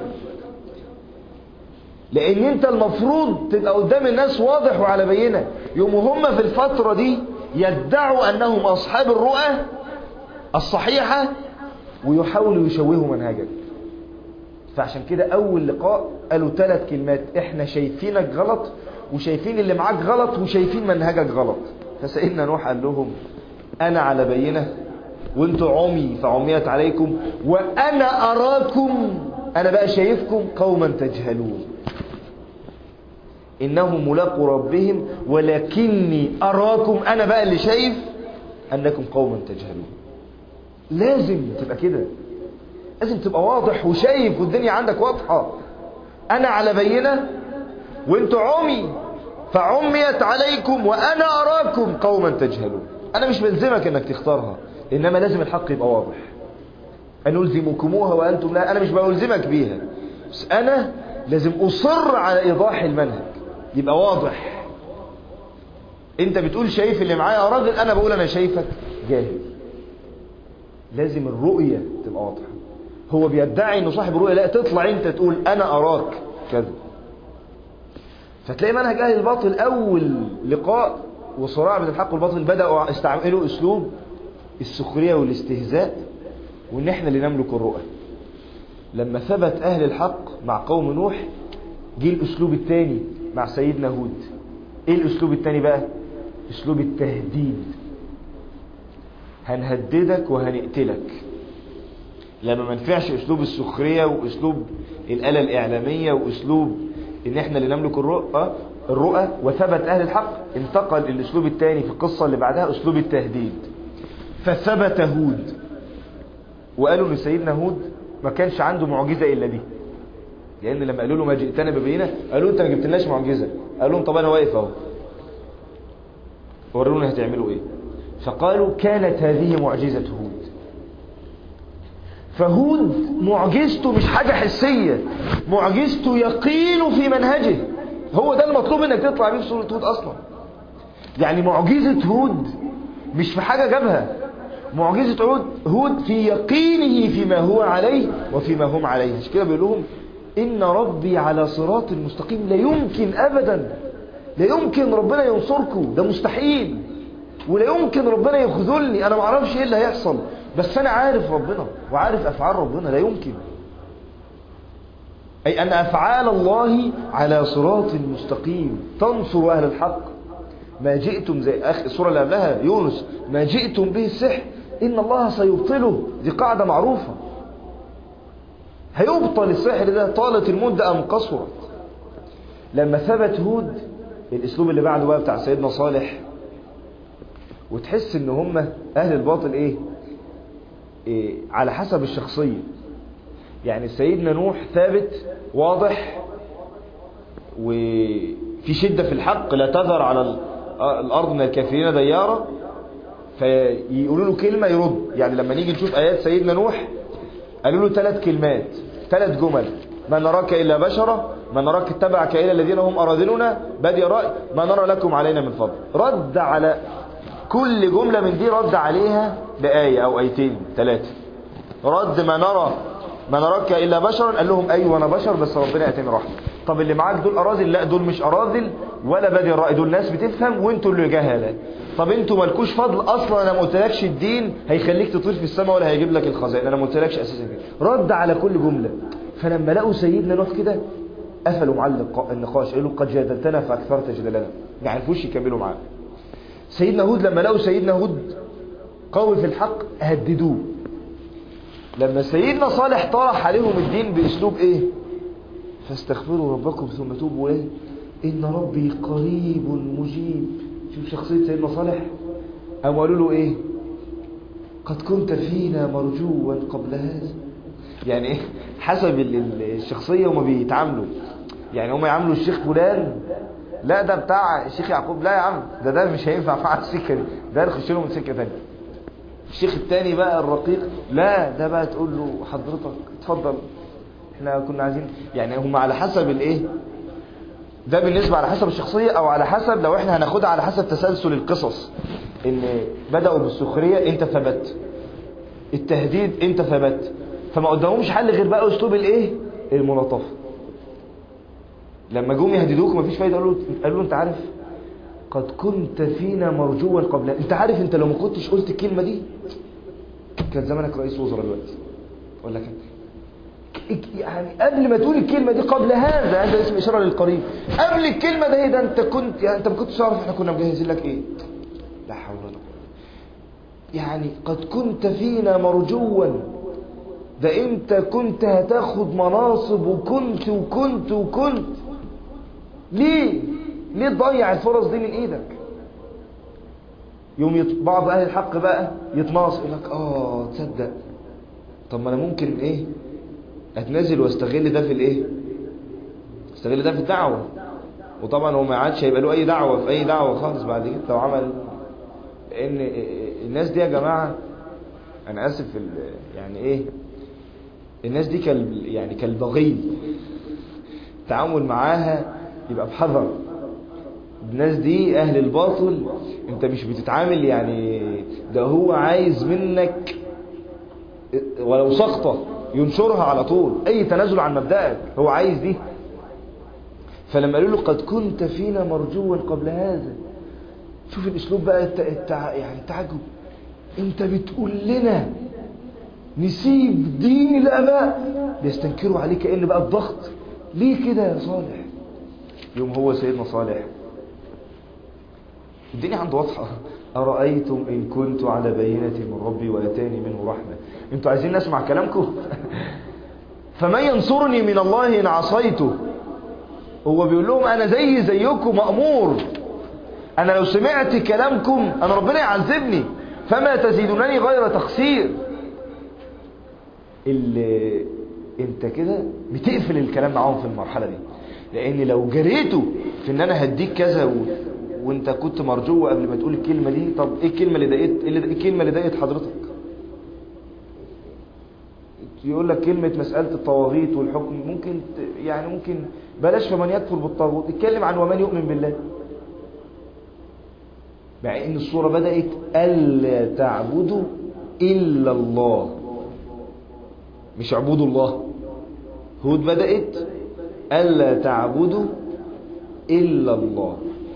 لأن أنت المفروض تبقى قدام الناس واضح وعلى بينة يوم هم في الفترة دي يدعوا أنهم أصحاب الرؤى الصحيحة ويحاولوا يشوهوا منهجك فعشان كده أول لقاء قالوا ثلاث كلمات إحنا شايفينك غلط وشايفين اللي معاك غلط وشايفين منهجك غلط فسيدنا نوح قال لهم أنا على بينة وانتوا عمي فعميت عليكم وأنا أراكم أنا بقى شايفكم قوما تجهلون إنهم ملاقوا ربهم ولكني أراكم أنا بقى اللي شايف أنكم قوما تجهلون لازم تبقى كده لازم تبقى واضح وشايف والدنيا عندك واضحة أنا على بينة وانتوا عمي فعميت عليكم وأنا أراكم قوما تجهلون أنا مش بلزمك أنك تختارها إنما لازم الحق يبقى واضح أن ألزمكموها وأنتم لا أنا مش بألزمك بيها بس أنا لازم أصر على إيضاح المنهج يبقى واضح أنت بتقول شايف اللي معايا يا راجل أنا بقول أنا شايفك جاهل لازم الرؤية تبقى واضحة هو بيدعي انه صاحب الرؤية لا تطلع انت تقول انا اراك كذا فتلاقي منهج اهل الباطل اول لقاء وصراع بين الحق والباطل بدأوا استعملوا اسلوب السخرية والاستهزاء وان احنا اللي نملك الرؤى لما ثبت اهل الحق مع قوم نوح جه الاسلوب الثاني مع سيدنا هود ايه الاسلوب الثاني بقى اسلوب التهديد هنهددك وهنقتلك لما ما نفعش اسلوب السخرية واسلوب الآلة الإعلامية واسلوب ان احنا اللي نملك الرؤى الرؤى وثبت اهل الحق انتقل الاسلوب الثاني في القصة اللي بعدها اسلوب التهديد فثبت هود وقالوا ان سيدنا هود ما كانش عنده معجزة الا دي لان لما قالوا له ما جئتنا ببينة قالوا انت ما جبتلناش معجزة قالوا لهم طب انا واقف اهو ورونا هتعملوا ايه فقالوا كانت هذه معجزة هود فهود معجزته مش حاجة حسية معجزته يقين في منهجه هو ده المطلوب انك تطلع بيه في سورة هود اصلا يعني معجزة هود مش في حاجة جابها معجزة هود هود في يقينه فيما هو عليه وفيما هم عليه مش كده بيقول لهم إن ربي على صراط مستقيم لا يمكن أبدا لا يمكن ربنا ينصركم ده مستحيل ولا يمكن ربنا يخذلني أنا ما اعرفش إيه اللي هيحصل بس أنا عارف ربنا وعارف أفعال ربنا لا يمكن أي أن أفعال الله على صراط مستقيم تنصر أهل الحق ما جئتم زي أخ السورة اللي قبلها يونس ما جئتم به السحر إن الله سيبطله دي قاعدة معروفة هيبطل السحر ده طالت المدة أم قصرت لما ثبت هود الأسلوب اللي بعده بقى بتاع سيدنا صالح وتحس ان هم أهل الباطل إيه, إيه على حسب الشخصية يعني سيدنا نوح ثابت واضح وفي شدة في الحق لا تذر على الأرض من الكافرين ديارة فيقولوا له كلمة يرد يعني لما نيجي نشوف آيات سيدنا نوح قالوا له ثلاث كلمات ثلاث جمل ما نراك إلا بشرة ما نراك اتبعك إلا الذين هم أراذلنا بادي رأي ما نرى لكم علينا من فضل رد على كل جملة من دي رد عليها بآية أو آيتين ثلاثة رد ما نرى ما نراك إلا بشرا قال لهم أيوة أنا بشر بس ربنا يأتيني رحمة طب اللي معاك دول أراذل لا دول مش أراذل ولا بادي الرأي دول ناس بتفهم وانتوا اللي جهلة طب انتوا مالكوش فضل اصلا انا ما قلتلكش الدين هيخليك تطير في السماء ولا هيجيب لك الخزائن انا ما قلتلكش اساسا كده رد على كل جمله فلما لقوا سيدنا نوح كده قفلوا معاه النقاش قالوا قد جادلتنا فاكثرت جدلنا ما عرفوش يكملوا معاه سيدنا هود لما لقوا سيدنا هود قوي في الحق هددوه لما سيدنا صالح طرح عليهم الدين باسلوب ايه فاستغفروا ربكم ثم توبوا اليه ان ربي قريب مجيب شوف شخصية سيدنا صالح أم قالوا له إيه قد كنت فينا مرجوا قبل هذا يعني إيه حسب الشخصية هما بيتعاملوا يعني هما يعاملوا الشيخ فلان لا ده بتاع الشيخ يعقوب لا يا عم ده ده مش هينفع مع السكة دي ده نخش له من سكة تانية الشيخ التاني بقى الرقيق لا ده بقى تقول له حضرتك اتفضل احنا كنا عايزين يعني هم على حسب الايه ده بالنسبة على حسب الشخصية او على حسب لو احنا هناخدها على حسب تسلسل القصص ان بدأوا بالسخرية انت ثبت التهديد انت ثبت فما قدامهمش حل غير بقى اسلوب الايه الملاطفة لما جم يهددوك مفيش فايدة قالوا قالوا له انت عارف قد كنت فينا مرجوا قبل انت عارف انت لو ما كنتش قلت الكلمة دي كان زمانك رئيس وزراء دلوقتي ولا كان يعني قبل ما تقول الكلمة دي قبل هذا هذا اسم إشارة للقريب قبل الكلمة ده ده انت كنت يعني انت ما كنتش تعرف احنا كنا مجهزين لك ايه لا حول ولا قوة يعني قد كنت فينا مرجوا ده انت كنت هتاخد مناصب وكنت وكنت وكنت ليه ليه تضيع الفرص دي من ايدك يوم يط... بعض اهل الحق بقى يتناص يقول لك اه تصدق طب ما انا ممكن ايه اتنازل واستغل ده في الايه استغل ده في الدعوه وطبعا هو ما عادش هيبقى له اي دعوه في اي دعوه خالص بعد كده لو عمل ان الناس دي يا جماعه انا اسف في يعني ايه الناس دي كال يعني كالبغي التعامل معاها يبقى بحذر الناس دي اهل الباطل انت مش بتتعامل يعني ده هو عايز منك ولو سقطة ينشرها على طول اي تنازل عن مبدأك هو عايز دي فلما قالوا له قد كنت فينا مرجوا قبل هذا شوف الاسلوب بقى الت... الت... يعني التعجب انت بتقول لنا نسيب دين الاباء بيستنكروا عليه كأن بقى الضغط ليه كده يا صالح يوم هو سيدنا صالح الدنيا عنده واضحة أرأيتم إن كنت على بينة من ربي وأتاني منه رحمة انتوا عايزين نسمع كلامكم فمن ينصرني من الله إن عصيته هو بيقول لهم أنا زي زيكم مأمور أنا لو سمعت كلامكم أنا ربنا يعذبني فما تزيدونني غير تقصير اللي انت كده بتقفل الكلام معاهم في المرحلة دي لان لو جريتوا في ان انا هديك كذا و... وانت كنت مرجو قبل ما تقول الكلمة دي طب ايه الكلمة اللي ضايقت ايه الكلمة اللي ضايقت حضرتك يقول لك كلمة مسألة الطواغيت والحكم ممكن ت- يعني ممكن بلاش فمن يكفر بالطاغوت اتكلم عن ومن يؤمن بالله مع ان الصورة بدأت ألا تعبدوا إلا الله مش اعبدوا الله هود بدأت ألا تعبدوا إلا الله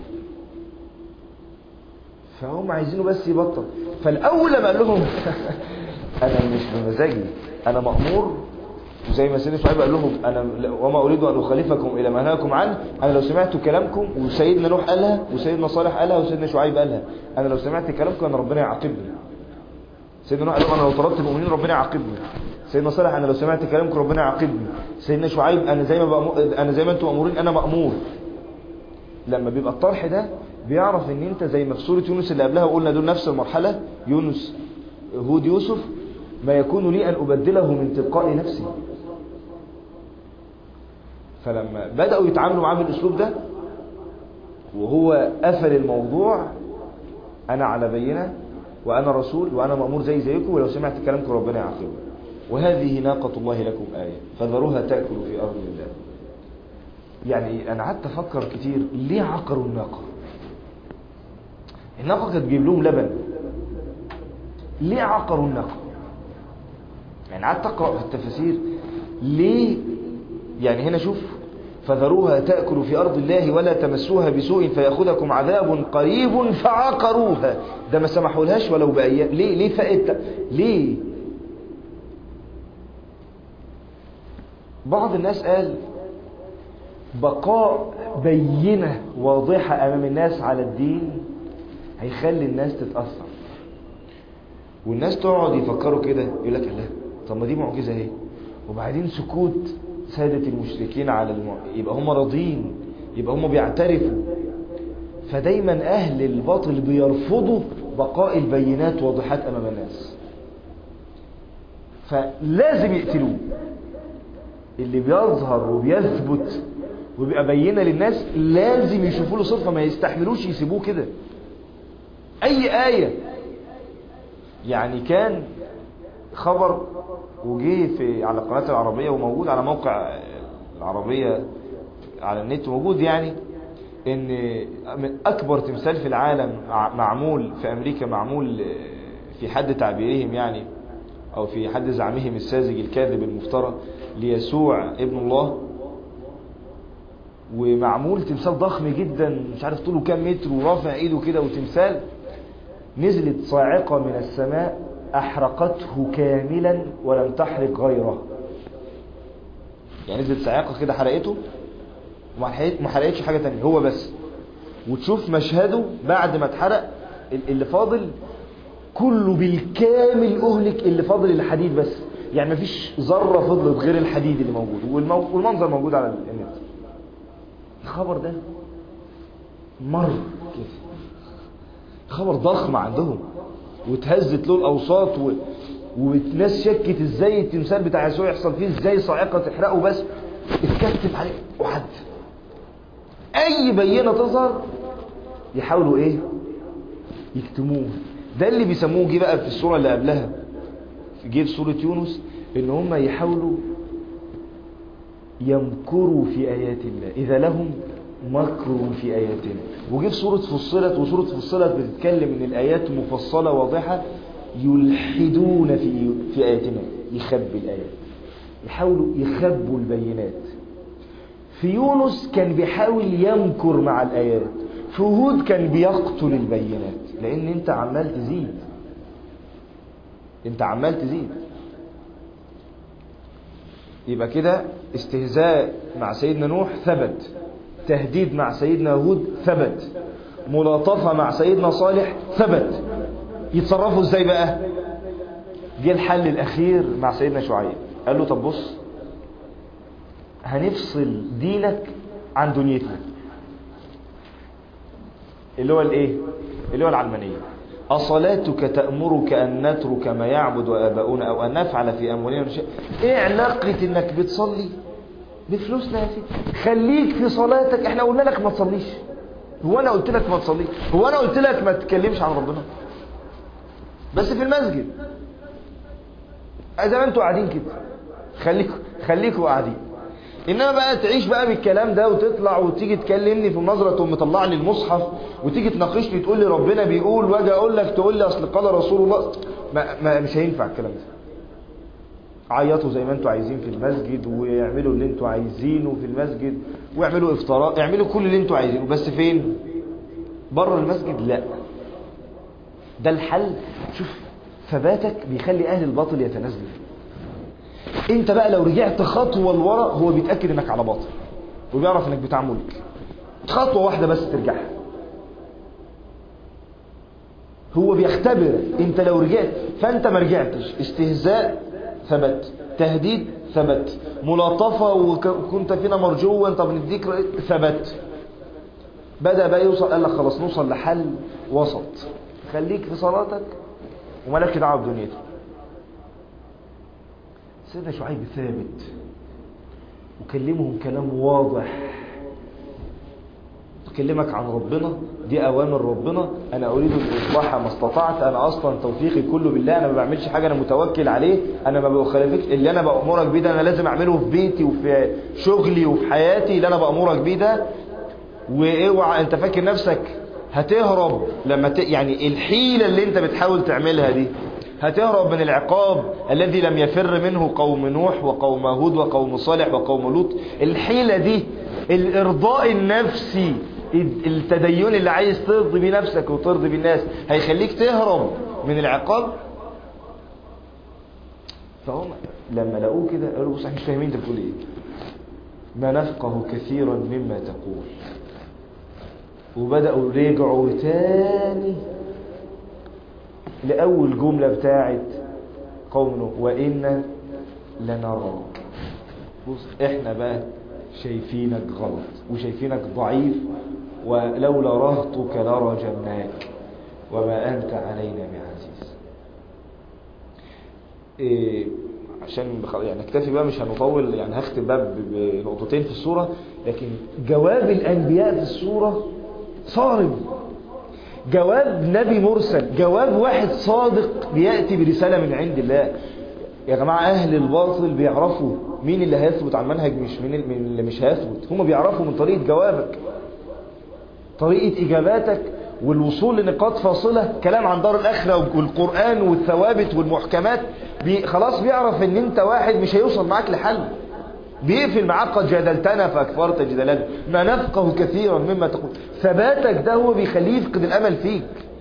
فهم عايزينه بس يبطل فالأول لما قال لهم أنا مش بمزاجي أنا مأمور وزي ما سيدنا شعيب قال لهم أنا وما أريد أن أخالفكم إلى ما نهاكم عنه أنا لو سمعت كلامكم وسيدنا نوح قالها وسيدنا صالح قالها وسيدنا شعيب قالها أنا لو سمعت كلامكم أنا ربنا يعاقبني سيدنا نوح قال لهم أنا لو طردت المؤمنين ربنا يعاقبني سيدنا صالح أنا لو سمعت كلامكم ربنا يعاقبني سيدنا شعيب أنا زي ما بأمور أنا زي ما أنتم مأمورين أنا مأمور لما بيبقى الطرح ده بيعرف ان انت زي ما في سوره يونس اللي قبلها قلنا دول نفس المرحله يونس هود يوسف ما يكون لي ان ابدله من تلقاء نفسي فلما بداوا يتعاملوا معاه بالاسلوب ده وهو قفل الموضوع انا على بينه وانا رسول وانا مامور زي زيكم ولو سمعت كلامكم ربنا يعاقبني وهذه ناقه الله لكم ايه فذروها تاكل في ارض الله يعني انا قعدت افكر كتير ليه عقروا الناقه الناقه كانت تجيب لهم لبن ليه عقروا الناقه يعني قعدت اقرا في التفاسير ليه يعني هنا شوف فذروها تاكل في ارض الله ولا تمسوها بسوء فياخذكم عذاب قريب فعقروها ده ما سمحولهاش ولو بايام ليه ليه فقت ليه بعض الناس قال بقاء بينة واضحة أمام الناس على الدين هيخلي الناس تتأثر والناس تقعد يفكروا كده يقول لك الله طب ما دي معجزة اهي وبعدين سكوت سادة المشركين على الم... يبقى هم راضين يبقى هم بيعترفوا فدايما أهل الباطل بيرفضوا بقاء البينات واضحات أمام الناس فلازم يقتلوه اللي بيظهر وبيثبت وبيبقى بينه للناس لازم يشوفوا له صفه ما يستحملوش يسيبوه كده اي ايه يعني كان خبر وجه في على القناه العربيه وموجود على موقع العربيه على النت موجود يعني ان من اكبر تمثال في العالم معمول في امريكا معمول في حد تعبيرهم يعني او في حد زعمهم الساذج الكاذب المفترى ليسوع ابن الله ومعمول تمثال ضخم جدا مش عارف طوله كام متر ورافع ايده كده وتمثال نزلت صاعقة من السماء احرقته كاملا ولم تحرق غيره يعني نزلت صاعقة كده حرقته وما حرقتش حاجة تانية هو بس وتشوف مشهده بعد ما اتحرق اللي فاضل كله بالكامل اهلك اللي فاضل الحديد بس يعني مفيش ذرة فضلت غير الحديد اللي موجود والمنظر موجود على النت الخبر ده مر كده خبر ضخم عندهم وتهزت له الاوساط و... والناس شكت ازاي التمثال بتاع يسوع يحصل فيه ازاي صاعقه تحرقه بس اتكتب عليه وحد اي بينه تظهر يحاولوا ايه يكتموه ده اللي بيسموه جه بقى في الصوره اللي قبلها جه في سوره يونس ان هم يحاولوا يمكروا في آيات الله إذا لهم مكر في آياتنا وجه في سورة فصلت وسورة فصلت بتتكلم إن الآيات مفصلة واضحة يلحدون في في آياتنا يخبي الآيات يحاولوا يخبوا البينات في يونس كان بيحاول يمكر مع الآيات في هود كان بيقتل البينات لأن أنت عمال تزيد أنت عمال تزيد يبقى كده استهزاء مع سيدنا نوح ثبت تهديد مع سيدنا هود ثبت ملاطفة مع سيدنا صالح ثبت يتصرفوا ازاي بقى جه الحل الاخير مع سيدنا شعيب قال له طب بص هنفصل دينك عن دنيتنا اللي هو الايه اللي هو العلمانيه أصلاتك تأمرك أن نترك ما يعبد آباؤنا أو أن نفعل في أموالنا شيء إيه علاقة إنك بتصلي بفلوسنا يا سيدي خليك في صلاتك إحنا قلنا لك ما تصليش هو أنا قلت لك ما تصليش هو أنا قلت لك ما تتكلمش عن ربنا بس في المسجد زي ما أنتوا قاعدين كده خليكوا خليكوا قاعدين انما بقى تعيش بقى بالكلام ده وتطلع وتيجي تكلمني في النظره تقوم مطلع لي المصحف وتيجي تناقشني تقول لي ربنا بيقول واجي اقول لك تقول لي اصل قال رسول الله ما, ما مش هينفع الكلام ده عيطوا زي ما انتوا عايزين في المسجد واعملوا اللي انتوا عايزينه في المسجد واعملوا افطارات اعملوا كل اللي انتوا عايزينه بس فين بره المسجد لا ده الحل شوف ثباتك بيخلي اهل الباطل يتنازلوا انت بقى لو رجعت خطوه لورا هو بيتاكد انك على باطل وبيعرف انك بتاع ملك خطوه واحده بس ترجعها هو بيختبر انت لو رجعت فانت ما رجعتش استهزاء ثبت تهديد ثبت ملاطفة وكنت فينا مرجوا طب نديك ثبت بدأ بقى يوصل قال لك خلاص نوصل لحل وسط خليك في صلاتك ومالكش دعوه بدنيتك سيدنا شعيب ثابت وكلمهم كلام واضح أكلمك عن ربنا دي أوامر ربنا أنا أريد الإصلاح ما استطعت أنا أصلا توفيقي كله بالله أنا ما بعملش حاجة أنا متوكل عليه أنا ما بخالفكش اللي أنا بأمرك بيه ده أنا لازم أعمله في بيتي وفي شغلي وفي حياتي اللي أنا بأمرك بيه ده واوعى أنت فاكر نفسك هتهرب لما ت... يعني الحيلة اللي أنت بتحاول تعملها دي هتهرب من العقاب الذي لم يفر منه قوم نوح وقوم هود وقوم صالح وقوم لوط الحيلة دي الإرضاء النفسي التدين اللي عايز ترضي بيه نفسك وترضي بيه الناس هيخليك تهرب من العقاب فهم لما لقوه كده قالوا بص احنا مش فاهمين انت بتقول ايه ما نفقه كثيرا مما تقول وبدأوا رجعوا تاني لأول جملة بتاعت قوم وإن لنراك بص احنا بقى شايفينك غلط وشايفينك ضعيف ولولا رهطك لرجمناك وما أنت علينا بعزيز إيه عشان يعني نكتفي بقى مش هنطول يعني هختم بقى بنقطتين في الصورة لكن جواب الأنبياء في الصورة صارم جواب نبي مرسل جواب واحد صادق بيأتي برسالة من عند الله يا جماعة أهل الباطل بيعرفوا مين اللي هيثبت على المنهج مش مين اللي مش هيثبت هم بيعرفوا من طريقة جوابك طريقة إجاباتك والوصول لنقاط فاصلة كلام عن دار الآخرة والقرآن والثوابت والمحكمات بي خلاص بيعرف ان انت واحد مش هيوصل معاك لحل بيقفل معاك قد جادلتنا فأكفرت جدلا ما نفقه كثيرا مما تقول ثباتك ده هو بيخليه يفقد الأمل فيك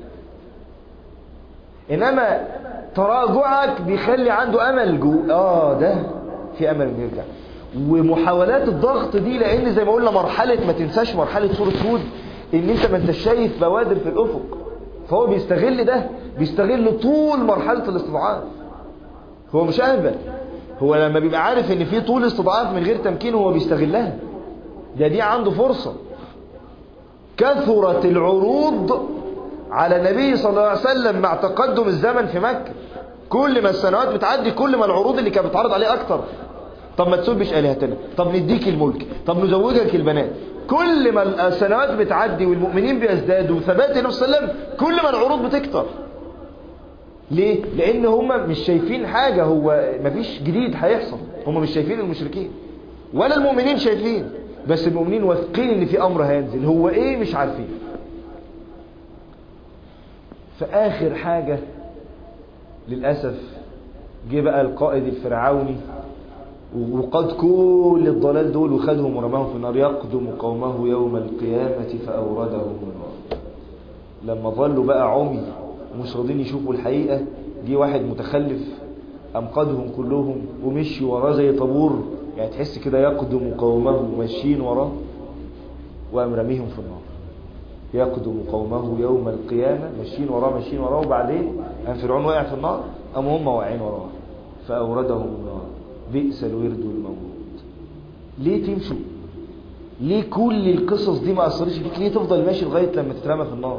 إنما تراجعك بيخلي عنده أمل جو آه ده في أمل انه يرجع ومحاولات الضغط دي لأن زي ما قلنا مرحلة ما تنساش مرحلة سورة هود إن أنت ما أنت شايف بوادر في الأفق فهو بيستغل ده بيستغل طول مرحلة الاستضعاف هو مش أهبل هو لما بيبقى عارف ان في طول استضعاف من غير تمكين هو بيستغلها ده دي عنده فرصة كثرت العروض على النبي صلى الله عليه وسلم مع تقدم الزمن في مكة كل ما السنوات بتعدي كل ما العروض اللي كانت بتعرض عليه اكتر طب ما تسبش آلهتنا طب نديك الملك طب نزوجك البنات كل ما السنوات بتعدي والمؤمنين بيزدادوا وثبات النبي صلى الله عليه وسلم كل ما العروض بتكتر ليه؟ لأن هم مش شايفين حاجة هو مفيش جديد هيحصل هم مش شايفين المشركين ولا المؤمنين شايفين بس المؤمنين واثقين ان في امر هينزل هو ايه مش عارفين فآخر حاجة للأسف جه بقى القائد الفرعوني وقد كل الضلال دول وخدهم ورماهم في النار يقدم قومه يوم القيامة فأوردهم النار لما ظلوا بقى عمي ومش راضين يشوفوا الحقيقة جه واحد متخلف أنقذهم كلهم ومشي وراه زي طابور يعني تحس كده يقدم قومه ماشيين وراه وقام رميهم في النار يقدم قومه يوم القيامة ماشيين وراه ماشيين وراه وبعدين قام فرعون واقع في النار قام هم واقعين وراه فأوردهم النار بئس الورد المورود ليه تمشوا ليه كل القصص دي ما أثرش فيك ليه تفضل ماشي لغاية لما تترمى في النار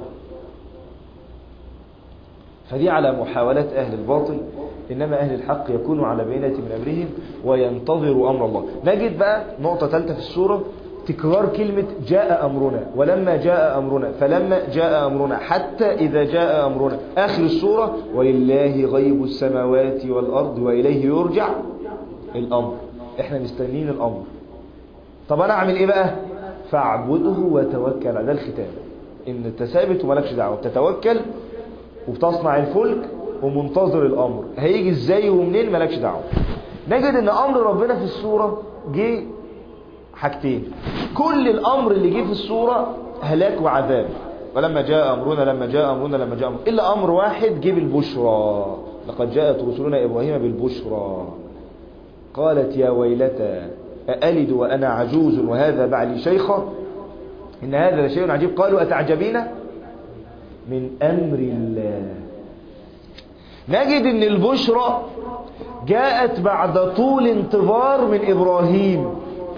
فدي على محاولات أهل الباطل إنما أهل الحق يكونوا على بينة من أمرهم وينتظروا أمر الله نجد بقى نقطة ثالثة في السورة تكرار كلمة جاء أمرنا ولما جاء أمرنا فلما جاء أمرنا حتى إذا جاء أمرنا آخر السورة ولله غيب السماوات والأرض وإليه يرجع الامر احنا مستنيين الامر طب انا اعمل ايه بقى فاعبده وتوكل على ده الختام ان انت ثابت ومالكش دعوه بتتوكل وبتصنع الفلك ومنتظر الامر هيجي ازاي ومنين مالكش دعوه نجد ان امر ربنا في السوره جه حاجتين كل الامر اللي جه في السوره هلاك وعذاب ولما جاء امرنا لما جاء امرنا لما جاء أمرنا الا امر واحد جه بالبشرى لقد جاءت رسلنا ابراهيم بالبشرى قالت يا ويلتى أألد وأنا عجوز وهذا بعلي شيخة إن هذا لشيء عجيب قالوا أتعجبين من أمر الله نجد أن البشرى جاءت بعد طول انتظار من إبراهيم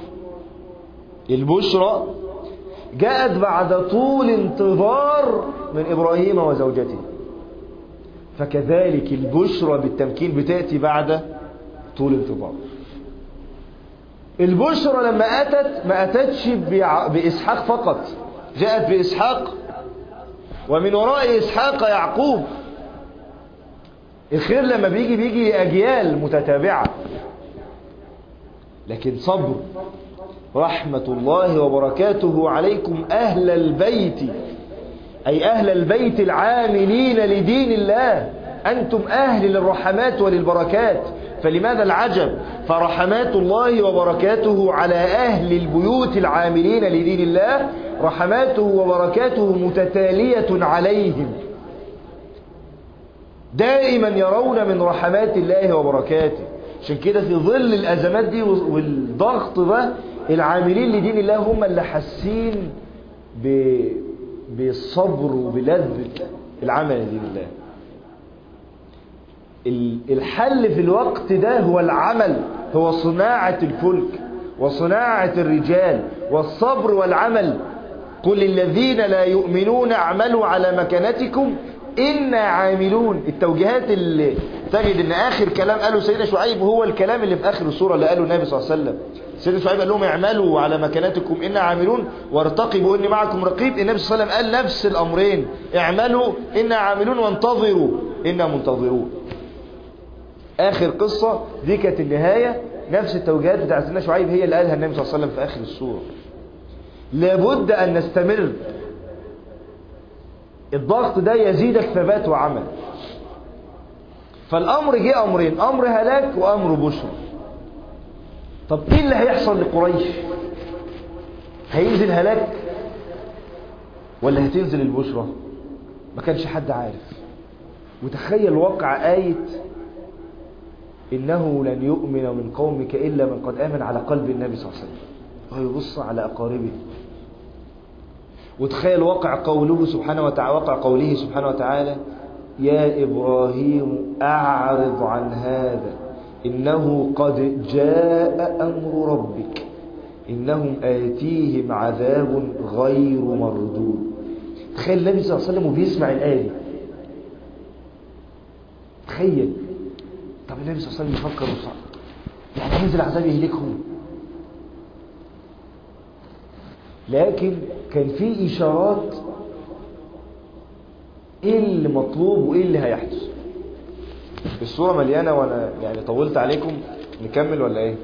البشرى جاءت بعد طول انتظار من إبراهيم وزوجته فكذلك البشرى بالتمكين بتأتي بعد طول انتظار البشرى لما أتت ما أتتش بإسحاق فقط جاءت بإسحاق ومن وراء إسحاق يعقوب الخير لما بيجي بيجي أجيال متتابعة لكن صبر رحمة الله وبركاته عليكم أهل البيت أي أهل البيت العاملين لدين الله أنتم أهل للرحمات وللبركات فلماذا العجب فرحمات الله وبركاته على أهل البيوت العاملين لدين الله رحماته وبركاته متتالية عليهم دائما يرون من رحمات الله وبركاته عشان كده في ظل الأزمات دي والضغط ده العاملين لدين الله هم اللي حاسين بالصبر وبلذة العمل لدين الله الحل في الوقت ده هو العمل هو صناعة الفلك وصناعة الرجال والصبر والعمل قل الذين لا يؤمنون اعملوا على مكانتكم إنا عاملون التوجيهات اللي تجد ان آخر كلام قاله سيدنا شعيب هو الكلام اللي في آخر السورة اللي قاله النبي صلى الله عليه وسلم سيدنا شعيب قال لهم اعملوا على مكانتكم إنا عاملون وارتقبوا إني معكم رقيب النبي صلى الله عليه وسلم قال نفس الأمرين اعملوا إنا عاملون وانتظروا إنا منتظرون آخر قصة دي كانت النهاية نفس التوجيهات بتاع سيدنا شعيب هي اللي قالها النبي صلى الله عليه وسلم في آخر السورة لابد أن نستمر الضغط ده يزيدك ثبات وعمل فالأمر جه أمرين أمر هلاك وأمر بشر طب إيه اللي هيحصل لقريش هينزل هلاك ولا هتنزل البشرى ما كانش حد عارف وتخيل واقع آية إنه لن يؤمن من قومك إلا من قد آمن على قلب النبي صلى الله عليه وسلم ويبص على أقاربه وتخيل واقع قوله سبحانه وتعالى واقع قوله سبحانه وتعالى يا إبراهيم أعرض عن هذا إنه قد جاء أمر ربك إنهم آتيهم عذاب غير مردود تخيل النبي صلى الله عليه وسلم وبيسمع الآية دي تخيل طب النبي صلى الله عليه وسلم يفكر وصعب يعني هينزل عذاب يهلكهم لكن كان في إشارات إيه اللي مطلوب وإيه اللي هيحدث الصورة مليانة وأنا يعني طولت عليكم نكمل ولا إيه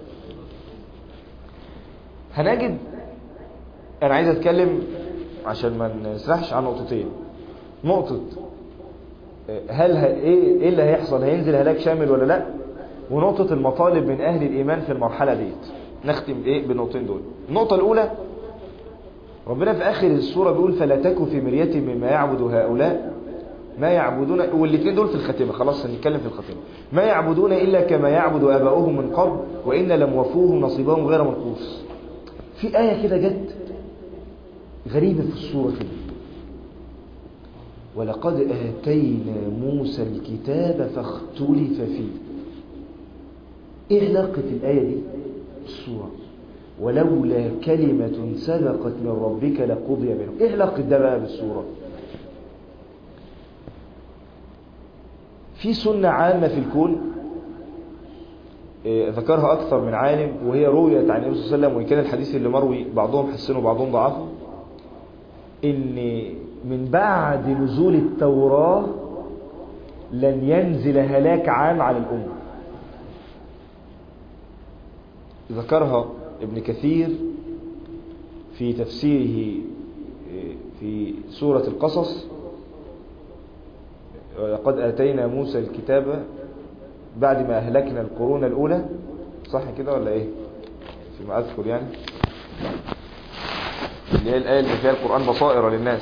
هنجد أنا عايز أتكلم عشان ما نسرحش عن نقطتين نقطة هل ه... ايه ايه اللي هيحصل هينزل هلاك شامل ولا لا ونقطة المطالب من اهل الايمان في المرحلة ديت نختم ايه بالنقطتين دول النقطة الاولى ربنا في اخر السورة بيقول فلا تكن في مرية مما يعبد هؤلاء ما يعبدون والاثنين دول في الخاتمة خلاص هنتكلم في الخاتمة ما يعبدون الا كما يعبد اباؤهم من قبل وان لم وفوهم نصيبهم غير منقوص في آية كده جت غريبة في السورة كده ولقد آتينا موسى الكتاب فاختلف فيه ايه علاقة الآية دي بالسورة ولولا كلمة سبقت من ربك لقضي بينهم ايه علاقة ده بقى بالسورة في سنة عامة في الكون ذكرها أكثر من عالم وهي رويت عن النبي صلى الله عليه وسلم وإن كان الحديث اللي مروي بعضهم حسنه وبعضهم ضعفه إن من بعد نزول التوراة لن ينزل هلاك عام على الأمة ذكرها ابن كثير في تفسيره في سورة القصص قد آتينا موسى الكتاب بعد ما أهلكنا القرون الأولى صح كده ولا إيه فيما أذكر يعني اللي هي الآية اللي فيها القرآن بصائر للناس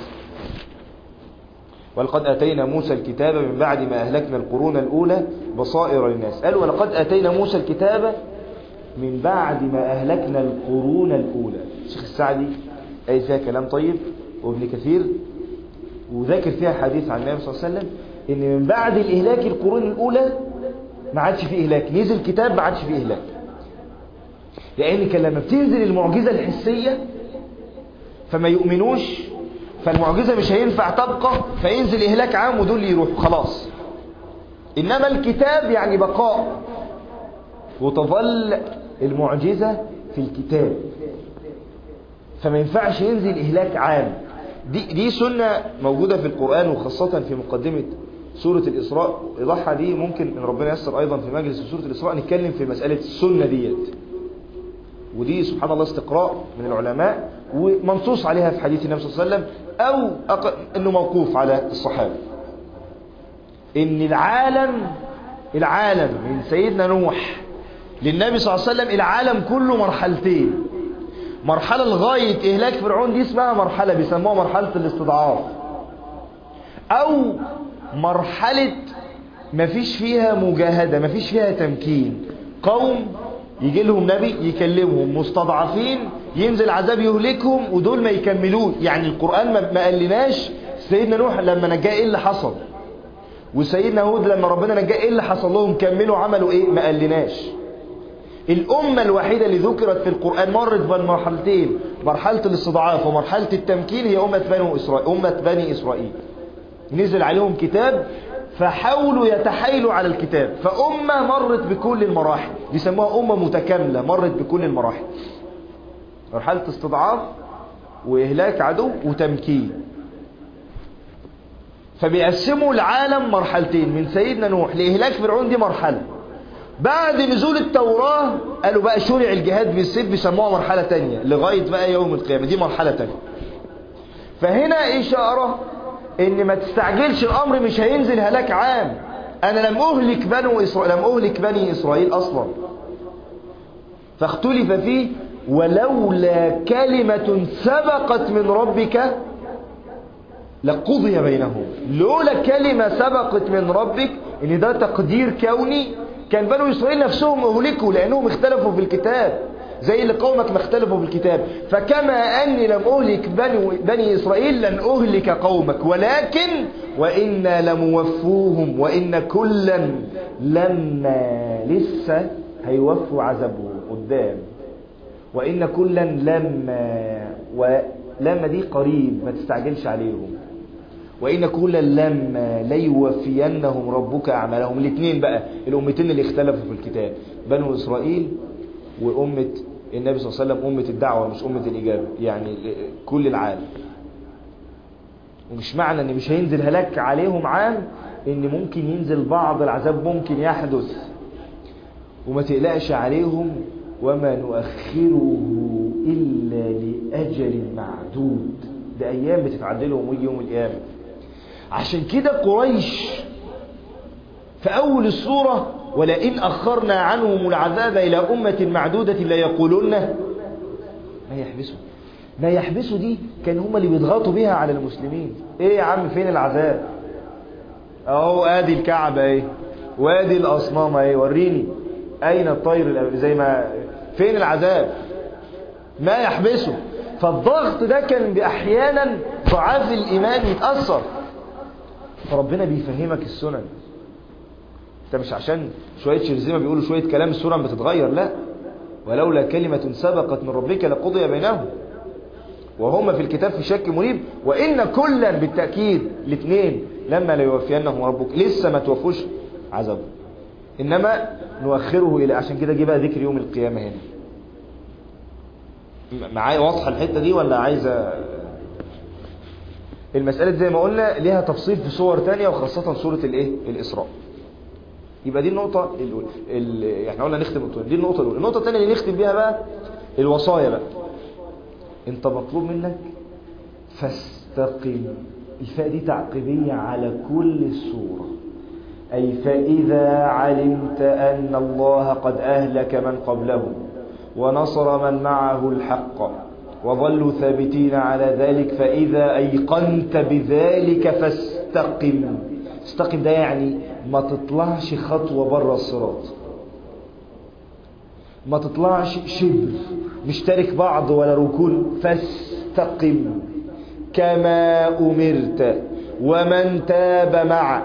ولقد أتينا موسى الكتاب من بعد ما أهلكنا القرون الأولى بصائر للناس قال ولقد أتينا موسى الكتاب من بعد ما أهلكنا القرون الأولى الشيخ السعدي أي فيها كلام طيب وابن كثير وذاكر فيها حديث عن النبي صلى الله عليه وسلم ان من بعد الإهلاك القرون الأولى ما عادش فيه إهلاك نزل كتاب ما عادش فيه إهلاك لأن كان لما بتنزل المعجزة الحسية فما يؤمنوش فالمعجزة مش هينفع تبقى فينزل إهلاك عام ودول يروحوا خلاص إنما الكتاب يعني بقاء وتظل المعجزة في الكتاب فما ينفعش ينزل إهلاك عام دي, دي سنة موجودة في القرآن وخاصة في مقدمة سورة الإسراء إضاحة دي ممكن إن ربنا يسر أيضا في مجلس سورة الإسراء نتكلم في مسألة السنة ديت ودي سبحان الله استقراء من العلماء ومنصوص عليها في حديث النبي صلى الله عليه وسلم أو أق... أنه موقوف على الصحابة إن العالم العالم من سيدنا نوح للنبي صلى الله عليه وسلم العالم كله مرحلتين مرحلة لغاية إهلاك فرعون دي اسمها مرحلة بيسموها مرحلة الاستضعاف أو مرحلة مفيش فيها مجاهدة مفيش فيها تمكين قوم يجي لهم نبي يكلمهم مستضعفين ينزل عذاب يهلكهم ودول ما يكملون يعني القرآن ما قالناش سيدنا نوح لما نجاه ايه اللي حصل وسيدنا هود لما ربنا نجاه ايه اللي حصل لهم كملوا عملوا ايه ما قالناش الأمة الوحيدة اللي ذكرت في القرآن مرت بين مرحلتين مرحلة الاستضعاف ومرحلة التمكين هي أمة بني إسرائيل أمة بني إسرائيل نزل عليهم كتاب فحاولوا يتحايلوا على الكتاب فأمة مرت بكل المراحل بيسموها أمة متكاملة مرت بكل المراحل مرحلة استضعاف وإهلاك عدو وتمكين فبيقسموا العالم مرحلتين من سيدنا نوح لإهلاك فرعون دي مرحلة بعد نزول التوراة قالوا بقى شرع الجهاد بالسيف بيسموها مرحلة تانية لغاية بقى يوم القيامة دي مرحلة تانية فهنا إشارة ان ما تستعجلش الامر مش هينزل هلاك عام انا لم اهلك بنو اسرائيل لم اهلك بني اسرائيل اصلا فاختلف فيه ولولا كلمة سبقت من ربك لقضي بينهم لولا كلمة سبقت من ربك ان ده تقدير كوني كان بنو اسرائيل نفسهم اهلكوا لانهم اختلفوا في الكتاب زي اللي قومك ما اختلفوا في الكتاب فكما أني لم أهلك بني, بني إسرائيل لن أهلك قومك ولكن وإنا لموفوهم وإن كلا لما لسه هيوفوا عذابهم قدام وإن كلا لما ولما دي قريب ما تستعجلش عليهم وإن كلا لما ليوفينهم ربك أعمالهم الاثنين بقى الأمتين اللي اختلفوا في الكتاب بنو إسرائيل وأمة النبي صلى الله عليه وسلم أمة الدعوة مش أمة الإجابة يعني كل العالم ومش معنى ان مش هينزل هلاك عليهم عام ان ممكن ينزل بعض العذاب ممكن يحدث وما تقلقش عليهم وما نؤخره إلا لأجل معدود ده أيام بتتعدلهم ويجي يوم القيامة عشان كده قريش في أول السورة ولئن أخرنا عنهم العذاب إلى أمة معدودة لا يقولون ما يحبسوا ما يحبسوا دي كان هم اللي بيضغطوا بيها على المسلمين ايه يا عم فين العذاب اهو ادي الكعبة ايه وادي الاصنام ايه وريني اين الطير زي ما فين العذاب ما يحبسه فالضغط ده كان احيانا ضعاف الايمان يتأثر فربنا بيفهمك السنن انت مش عشان شوية شرزمة بيقولوا شوية كلام السنن بتتغير لا ولولا كلمة سبقت من ربك لقضي بينهم وهم في الكتاب في شك مريب وإن كلا بالتأكيد الاثنين لما لا يوفينهم ربك لسه ما توفوش عذاب إنما نؤخره إلى عشان كده جه بقى ذكر يوم القيامة هنا معايا واضحة الحتة دي ولا عايزة المسألة زي ما قلنا ليها تفصيل في صور تانية وخاصة سورة الايه الإسراء يبقى دي النقطة الأولى ال- احنا قلنا نختم النقطة دي النقطة الأولى النقطة الثانية اللي نختم بيها بقى الوصايا بقى انت مطلوب منك فاستقم الفاء دي تعقيبية على كل السورة أي فإذا علمت أن الله قد أهلك من قبله ونصر من معه الحق وظلوا ثابتين على ذلك فإذا أيقنت بذلك فاستقم استقم ده يعني ما تطلعش خطوة بره الصراط ما تطلعش شبر مشترك بعض ولا ركون فاستقم كما أمرت ومن تاب معك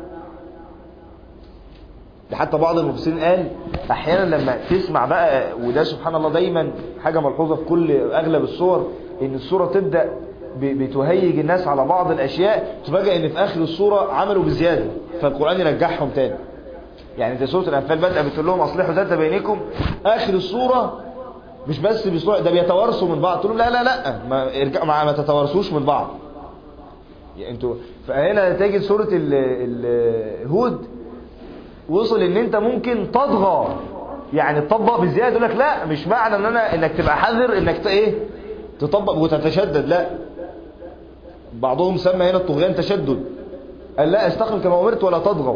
ده حتى بعض المفسرين قال احيانا لما تسمع بقى وده سبحان الله دايما حاجه ملحوظه في كل اغلب الصور ان الصوره تبدا ب- بتهيج الناس على بعض الاشياء تفاجئ ان في اخر الصوره عملوا بزياده فالقران يرجعهم تاني يعني زي سوره الانفال بدأ بتقول لهم اصلحوا ذات بينكم اخر الصوره مش بس بيصلحوا ده بيتوارثوا من بعض تقول لهم لا لا لا ما ارجعوا ما, ما تتوارثوش من بعض يعني انتوا فهنا تجد سوره ال- ال- هود وصل ان انت ممكن تطغى يعني تطبق بزياده يقول لك لا مش معنى ان انا انك تبقى حذر انك ت- ايه تطبق وتتشدد لا بعضهم سمى هنا الطغيان تشدد قال لا استقم كما امرت ولا تطغوا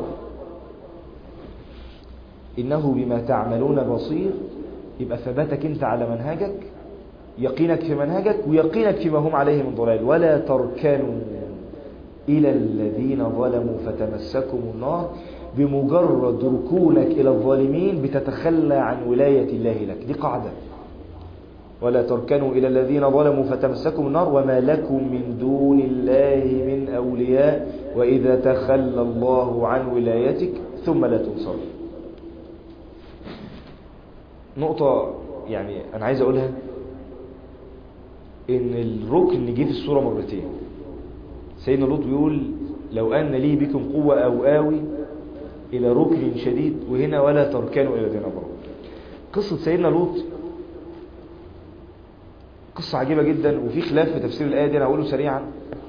انه بما تعملون بصير يبقى ثباتك انت على منهجك يقينك في منهجك ويقينك فيما هم عليه من ضلال ولا تركنوا إلى الذين ظلموا فتمسكم النار بمجرد ركونك إلى الظالمين بتتخلى عن ولاية الله لك دي قاعدة ولا تركنوا إلى الذين ظلموا فتمسكم النار وما لكم من دون الله من أولياء وإذا تخلى الله عن ولايتك ثم لا تنصر نقطة يعني أنا عايز أقولها إن الركن جه في السورة مرتين سيدنا لوط بيقول لو أن لي بكم قوة أو آوي إلى ركن شديد وهنا ولا تركنوا إلى الذين ظلموا قصة سيدنا لوط قصة عجيبة جدا وفي خلاف في تفسير الآية دي أنا هقوله سريعا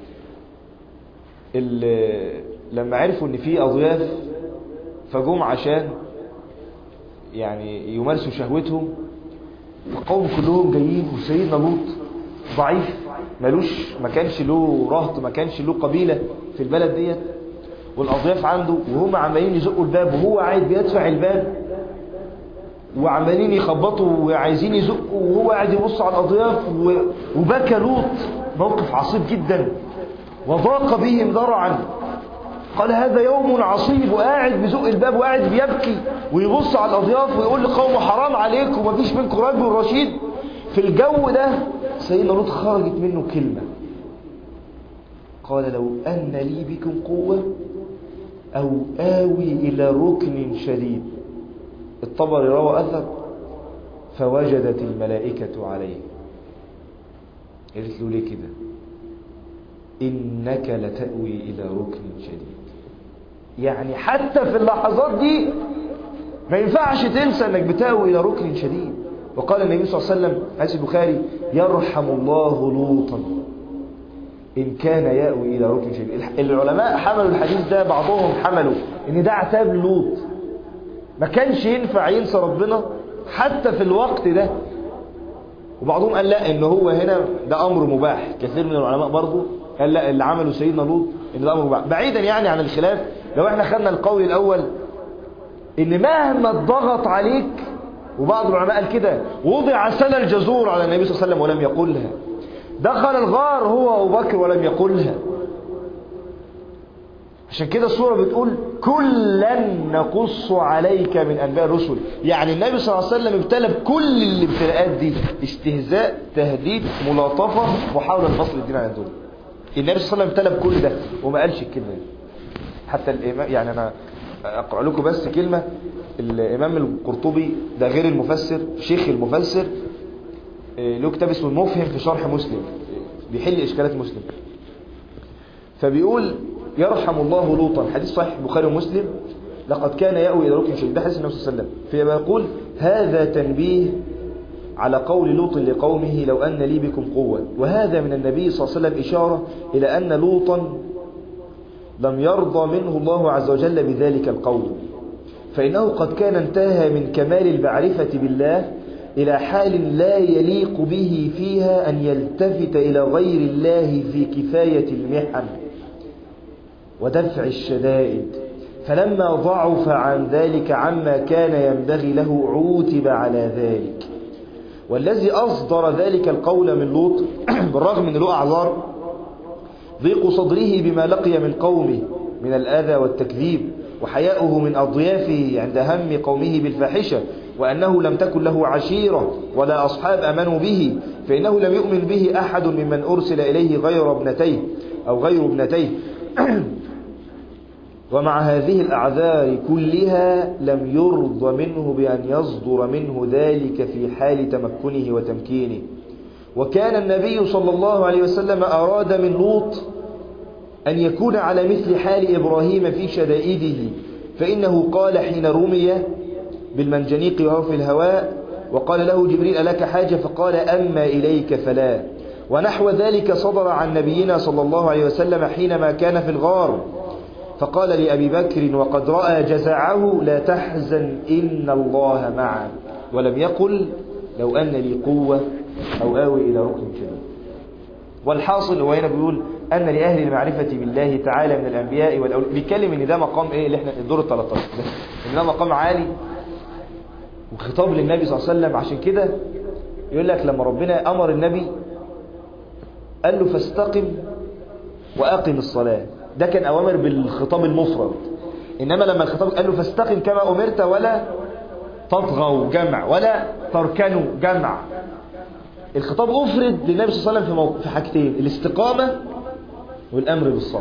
ال- لما عرفوا إن في أضياف فجم عشان يعني يمارسوا شهوتهم فقوم كلهم جايين وسيدنا لوط ضعيف ملوش ما كانش له رهط ما كانش له قبيلة في البلد ديت والأضياف عنده وهم عمالين يزقوا الباب وهو قاعد بيدفع الباب وعمالين يخبطوا وعايزين يزقوا وهو قاعد يبص على الأضياف و- وبكى لوط موقف عصيب جدا وضاق بهم ذرعا قال هذا يوم عصيب وقاعد بيزق الباب وقاعد بيبكي ويبص على الأضياف ويقول لقومه حرام عليكم ومفيش منكم رجل رشيد في الجو ده سيدنا لوط خرجت منه كلمة قال لو أن لي بكم قوة أو آوي إلى ركن شديد الطبري روى أثر فوجدت الملائكة عليه قالت له ليه كده إنك لتأوي إلى ركن شديد يعني حتى في اللحظات دي ما ينفعش تنسى انك بتأوي الى ركن شديد وقال النبي صلى الله عليه وسلم حديث البخاري يرحم الله لوطا ان كان يأوي الى ركن شديد الح- العلماء حملوا الحديث ده بعضهم حملوا ان ده عتاب لوط ما كانش ينفع ينسى ربنا حتى في الوقت ده وبعضهم قال لا ان هو هنا ده امر مباح كثير من العلماء برضو قال لا اللي عمله سيدنا لوط ان ده امر مباح بعيدا يعني عن الخلاف لو احنا خدنا القول الاول ان مهما ضغط عليك وبعض العلماء قال كده وضع سنة الجزور على النبي صلى الله عليه وسلم ولم يقلها دخل الغار هو أبو بكر ولم يقلها عشان كده السورة بتقول كلا نقص عليك من أنباء الرسل يعني النبي صلى الله عليه وسلم ابتلى بكل الابتلاءات دي استهزاء تهديد ملاطفة محاولة فصل الدين عن الدنيا النبي صلى الله عليه وسلم ابتلى بكل ده وما قالش الكلمة دي حتى الإمام يعني أنا أقرأ لكم بس كلمة الإمام القرطبي ده غير المفسر شيخ المفسر آه، له كتاب اسمه المفهم في شرح مسلم بيحل إشكالات مسلم فبيقول يرحم الله لوطا حديث صحيح البخاري ومسلم لقد كان يأوي إلى ركن شديد ده حديث النبي صلى الله عليه وسلم فيقول هذا تنبيه على قول لوط لقومه لو أن لي بكم قوة وهذا من النبي صلى الله عليه وسلم إشارة إلى أن لوطا لم يرضى منه الله عز وجل بذلك القول فإنه قد كان انتهى من كمال المعرفة بالله إلى حال لا يليق به فيها أن يلتفت إلى غير الله في كفاية المحن ودفع الشدائد فلما ضعف عن ذلك عما كان ينبغي له عوتب على ذلك والذي أصدر ذلك القول من لوط بالرغم من له أعذار ضيق صدره بما لقي من قومه من الأذى والتكذيب وحياؤه من أضيافه عند هم قومه بالفاحشة وأنه لم تكن له عشيرة ولا أصحاب أمنوا به فإنه لم يؤمن به أحد ممن أرسل إليه غير ابنتيه أو غير ابنتيه ومع هذه الأعذار كلها لم يرض منه بأن يصدر منه ذلك في حال تمكنه وتمكينه وكان النبي صلى الله عليه وسلم أراد من لوط أن يكون على مثل حال إبراهيم في شدائده فإنه قال حين رمي بالمنجنيق وهو في الهواء وقال له جبريل ألك حاجة فقال أما إليك فلا ونحو ذلك صدر عن نبينا صلى الله عليه وسلم حينما كان في الغار فقال لأبي بكر وقد رأى جزعه لا تحزن إن الله معنا ولم يقل لو أن لي قوة أو آوي إلى ركن شديد والحاصل هو هنا بيقول أن لأهل المعرفة بالله تعالى من الأنبياء والأولياء بيتكلم إن ده مقام إيه اللي إحنا الدور ال 13 إن ده مقام عالي وخطاب للنبي صلى الله عليه وسلم عشان كده يقول لك لما ربنا أمر النبي قال له فاستقم وأقم الصلاة ده كان أوامر بالخطاب المفرد إنما لما الخطاب قال له فاستقم كما أمرت ولا تطغوا جمع ولا تركنوا جمع الخطاب أفرد للنبي صلى الله عليه وسلم في, موقف في حاجتين الاستقامة والأمر بالصلاة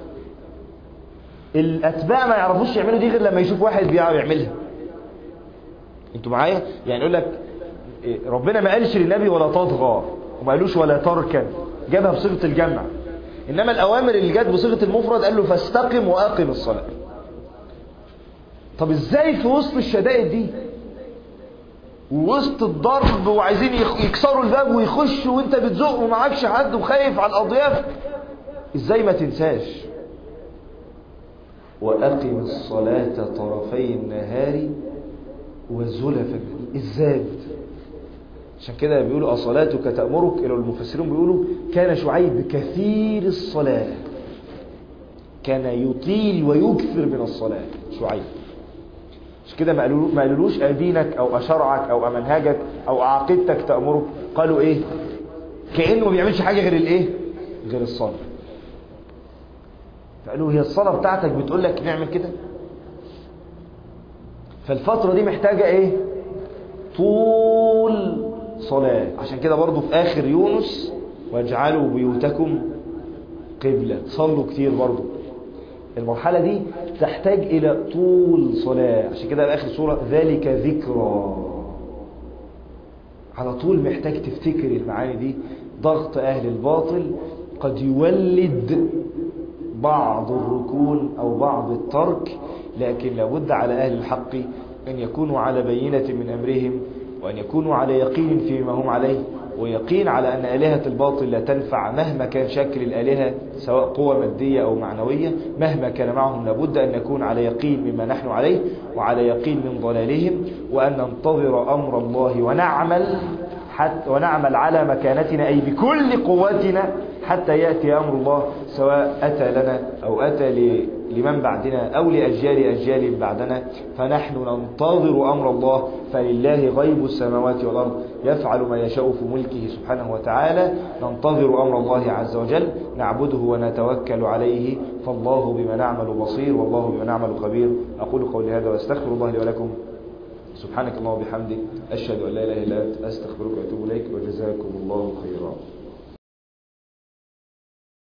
الأتباع ما يعرفوش يعملوا دي غير لما يشوف واحد بيعرف يعملها انتوا معايا يعني يقول لك ربنا ما قالش للنبي ولا تطغى وما قالوش ولا تركن جابها بصيغه الجمع انما الاوامر اللي جت بصيغه المفرد قال له فاستقم واقم الصلاه طب ازاي في وسط الشدائد دي ووسط الضرب وعايزين يكسروا الباب ويخشوا وانت بتزق ومعكش حد وخايف على الاضياف ازاي ما تنساش واقم الصلاه طرفي النهار وزلفا الزاد عشان كده بيقولوا أصلاتك تأمرك إلى المفسرون بيقولوا كان شعيب كثير الصلاة كان يطيل ويكثر من الصلاة شعيب عشان كده ما قالولوش أدينك أو أشرعك أو أمنهجك أو عقيدتك تأمرك قالوا إيه كأنه ما بيعملش حاجة غير الإيه غير الصلاة فقالوا هي الصلاة بتاعتك بتقول لك نعمل كده فالفترة دي محتاجة ايه طول صلاة عشان كده برضو في اخر يونس واجعلوا بيوتكم قبلة صلوا كتير برضو المرحلة دي تحتاج الى طول صلاة عشان كده في اخر سورة ذلك ذكرى على طول محتاج تفتكر المعاني دي ضغط اهل الباطل قد يولد بعض الركون او بعض الترك لكن لابد على أهل الحق أن يكونوا على بينة من أمرهم وأن يكونوا على يقين فيما هم عليه ويقين على أن آلهة الباطل لا تنفع مهما كان شكل الآلهة سواء قوة مادية أو معنوية مهما كان معهم لابد أن نكون على يقين مما نحن عليه وعلى يقين من ضلالهم وأن ننتظر أمر الله ونعمل حتى ونعمل على مكانتنا أي بكل قوتنا حتى يأتي أمر الله سواء أتى لنا أو أتى لمن بعدنا أو لأجيال أجيال بعدنا فنحن ننتظر أمر الله فلله غيب السماوات والأرض يفعل ما يشاء في ملكه سبحانه وتعالى ننتظر أمر الله عز وجل نعبده ونتوكل عليه فالله بما نعمل بصير والله بما نعمل خبير أقول قولي هذا وأستغفر الله لي ولكم سبحانك اللهم وبحمدك أشهد أن لا إله إلا أنت أستغفرك وأتوب إليك وجزاكم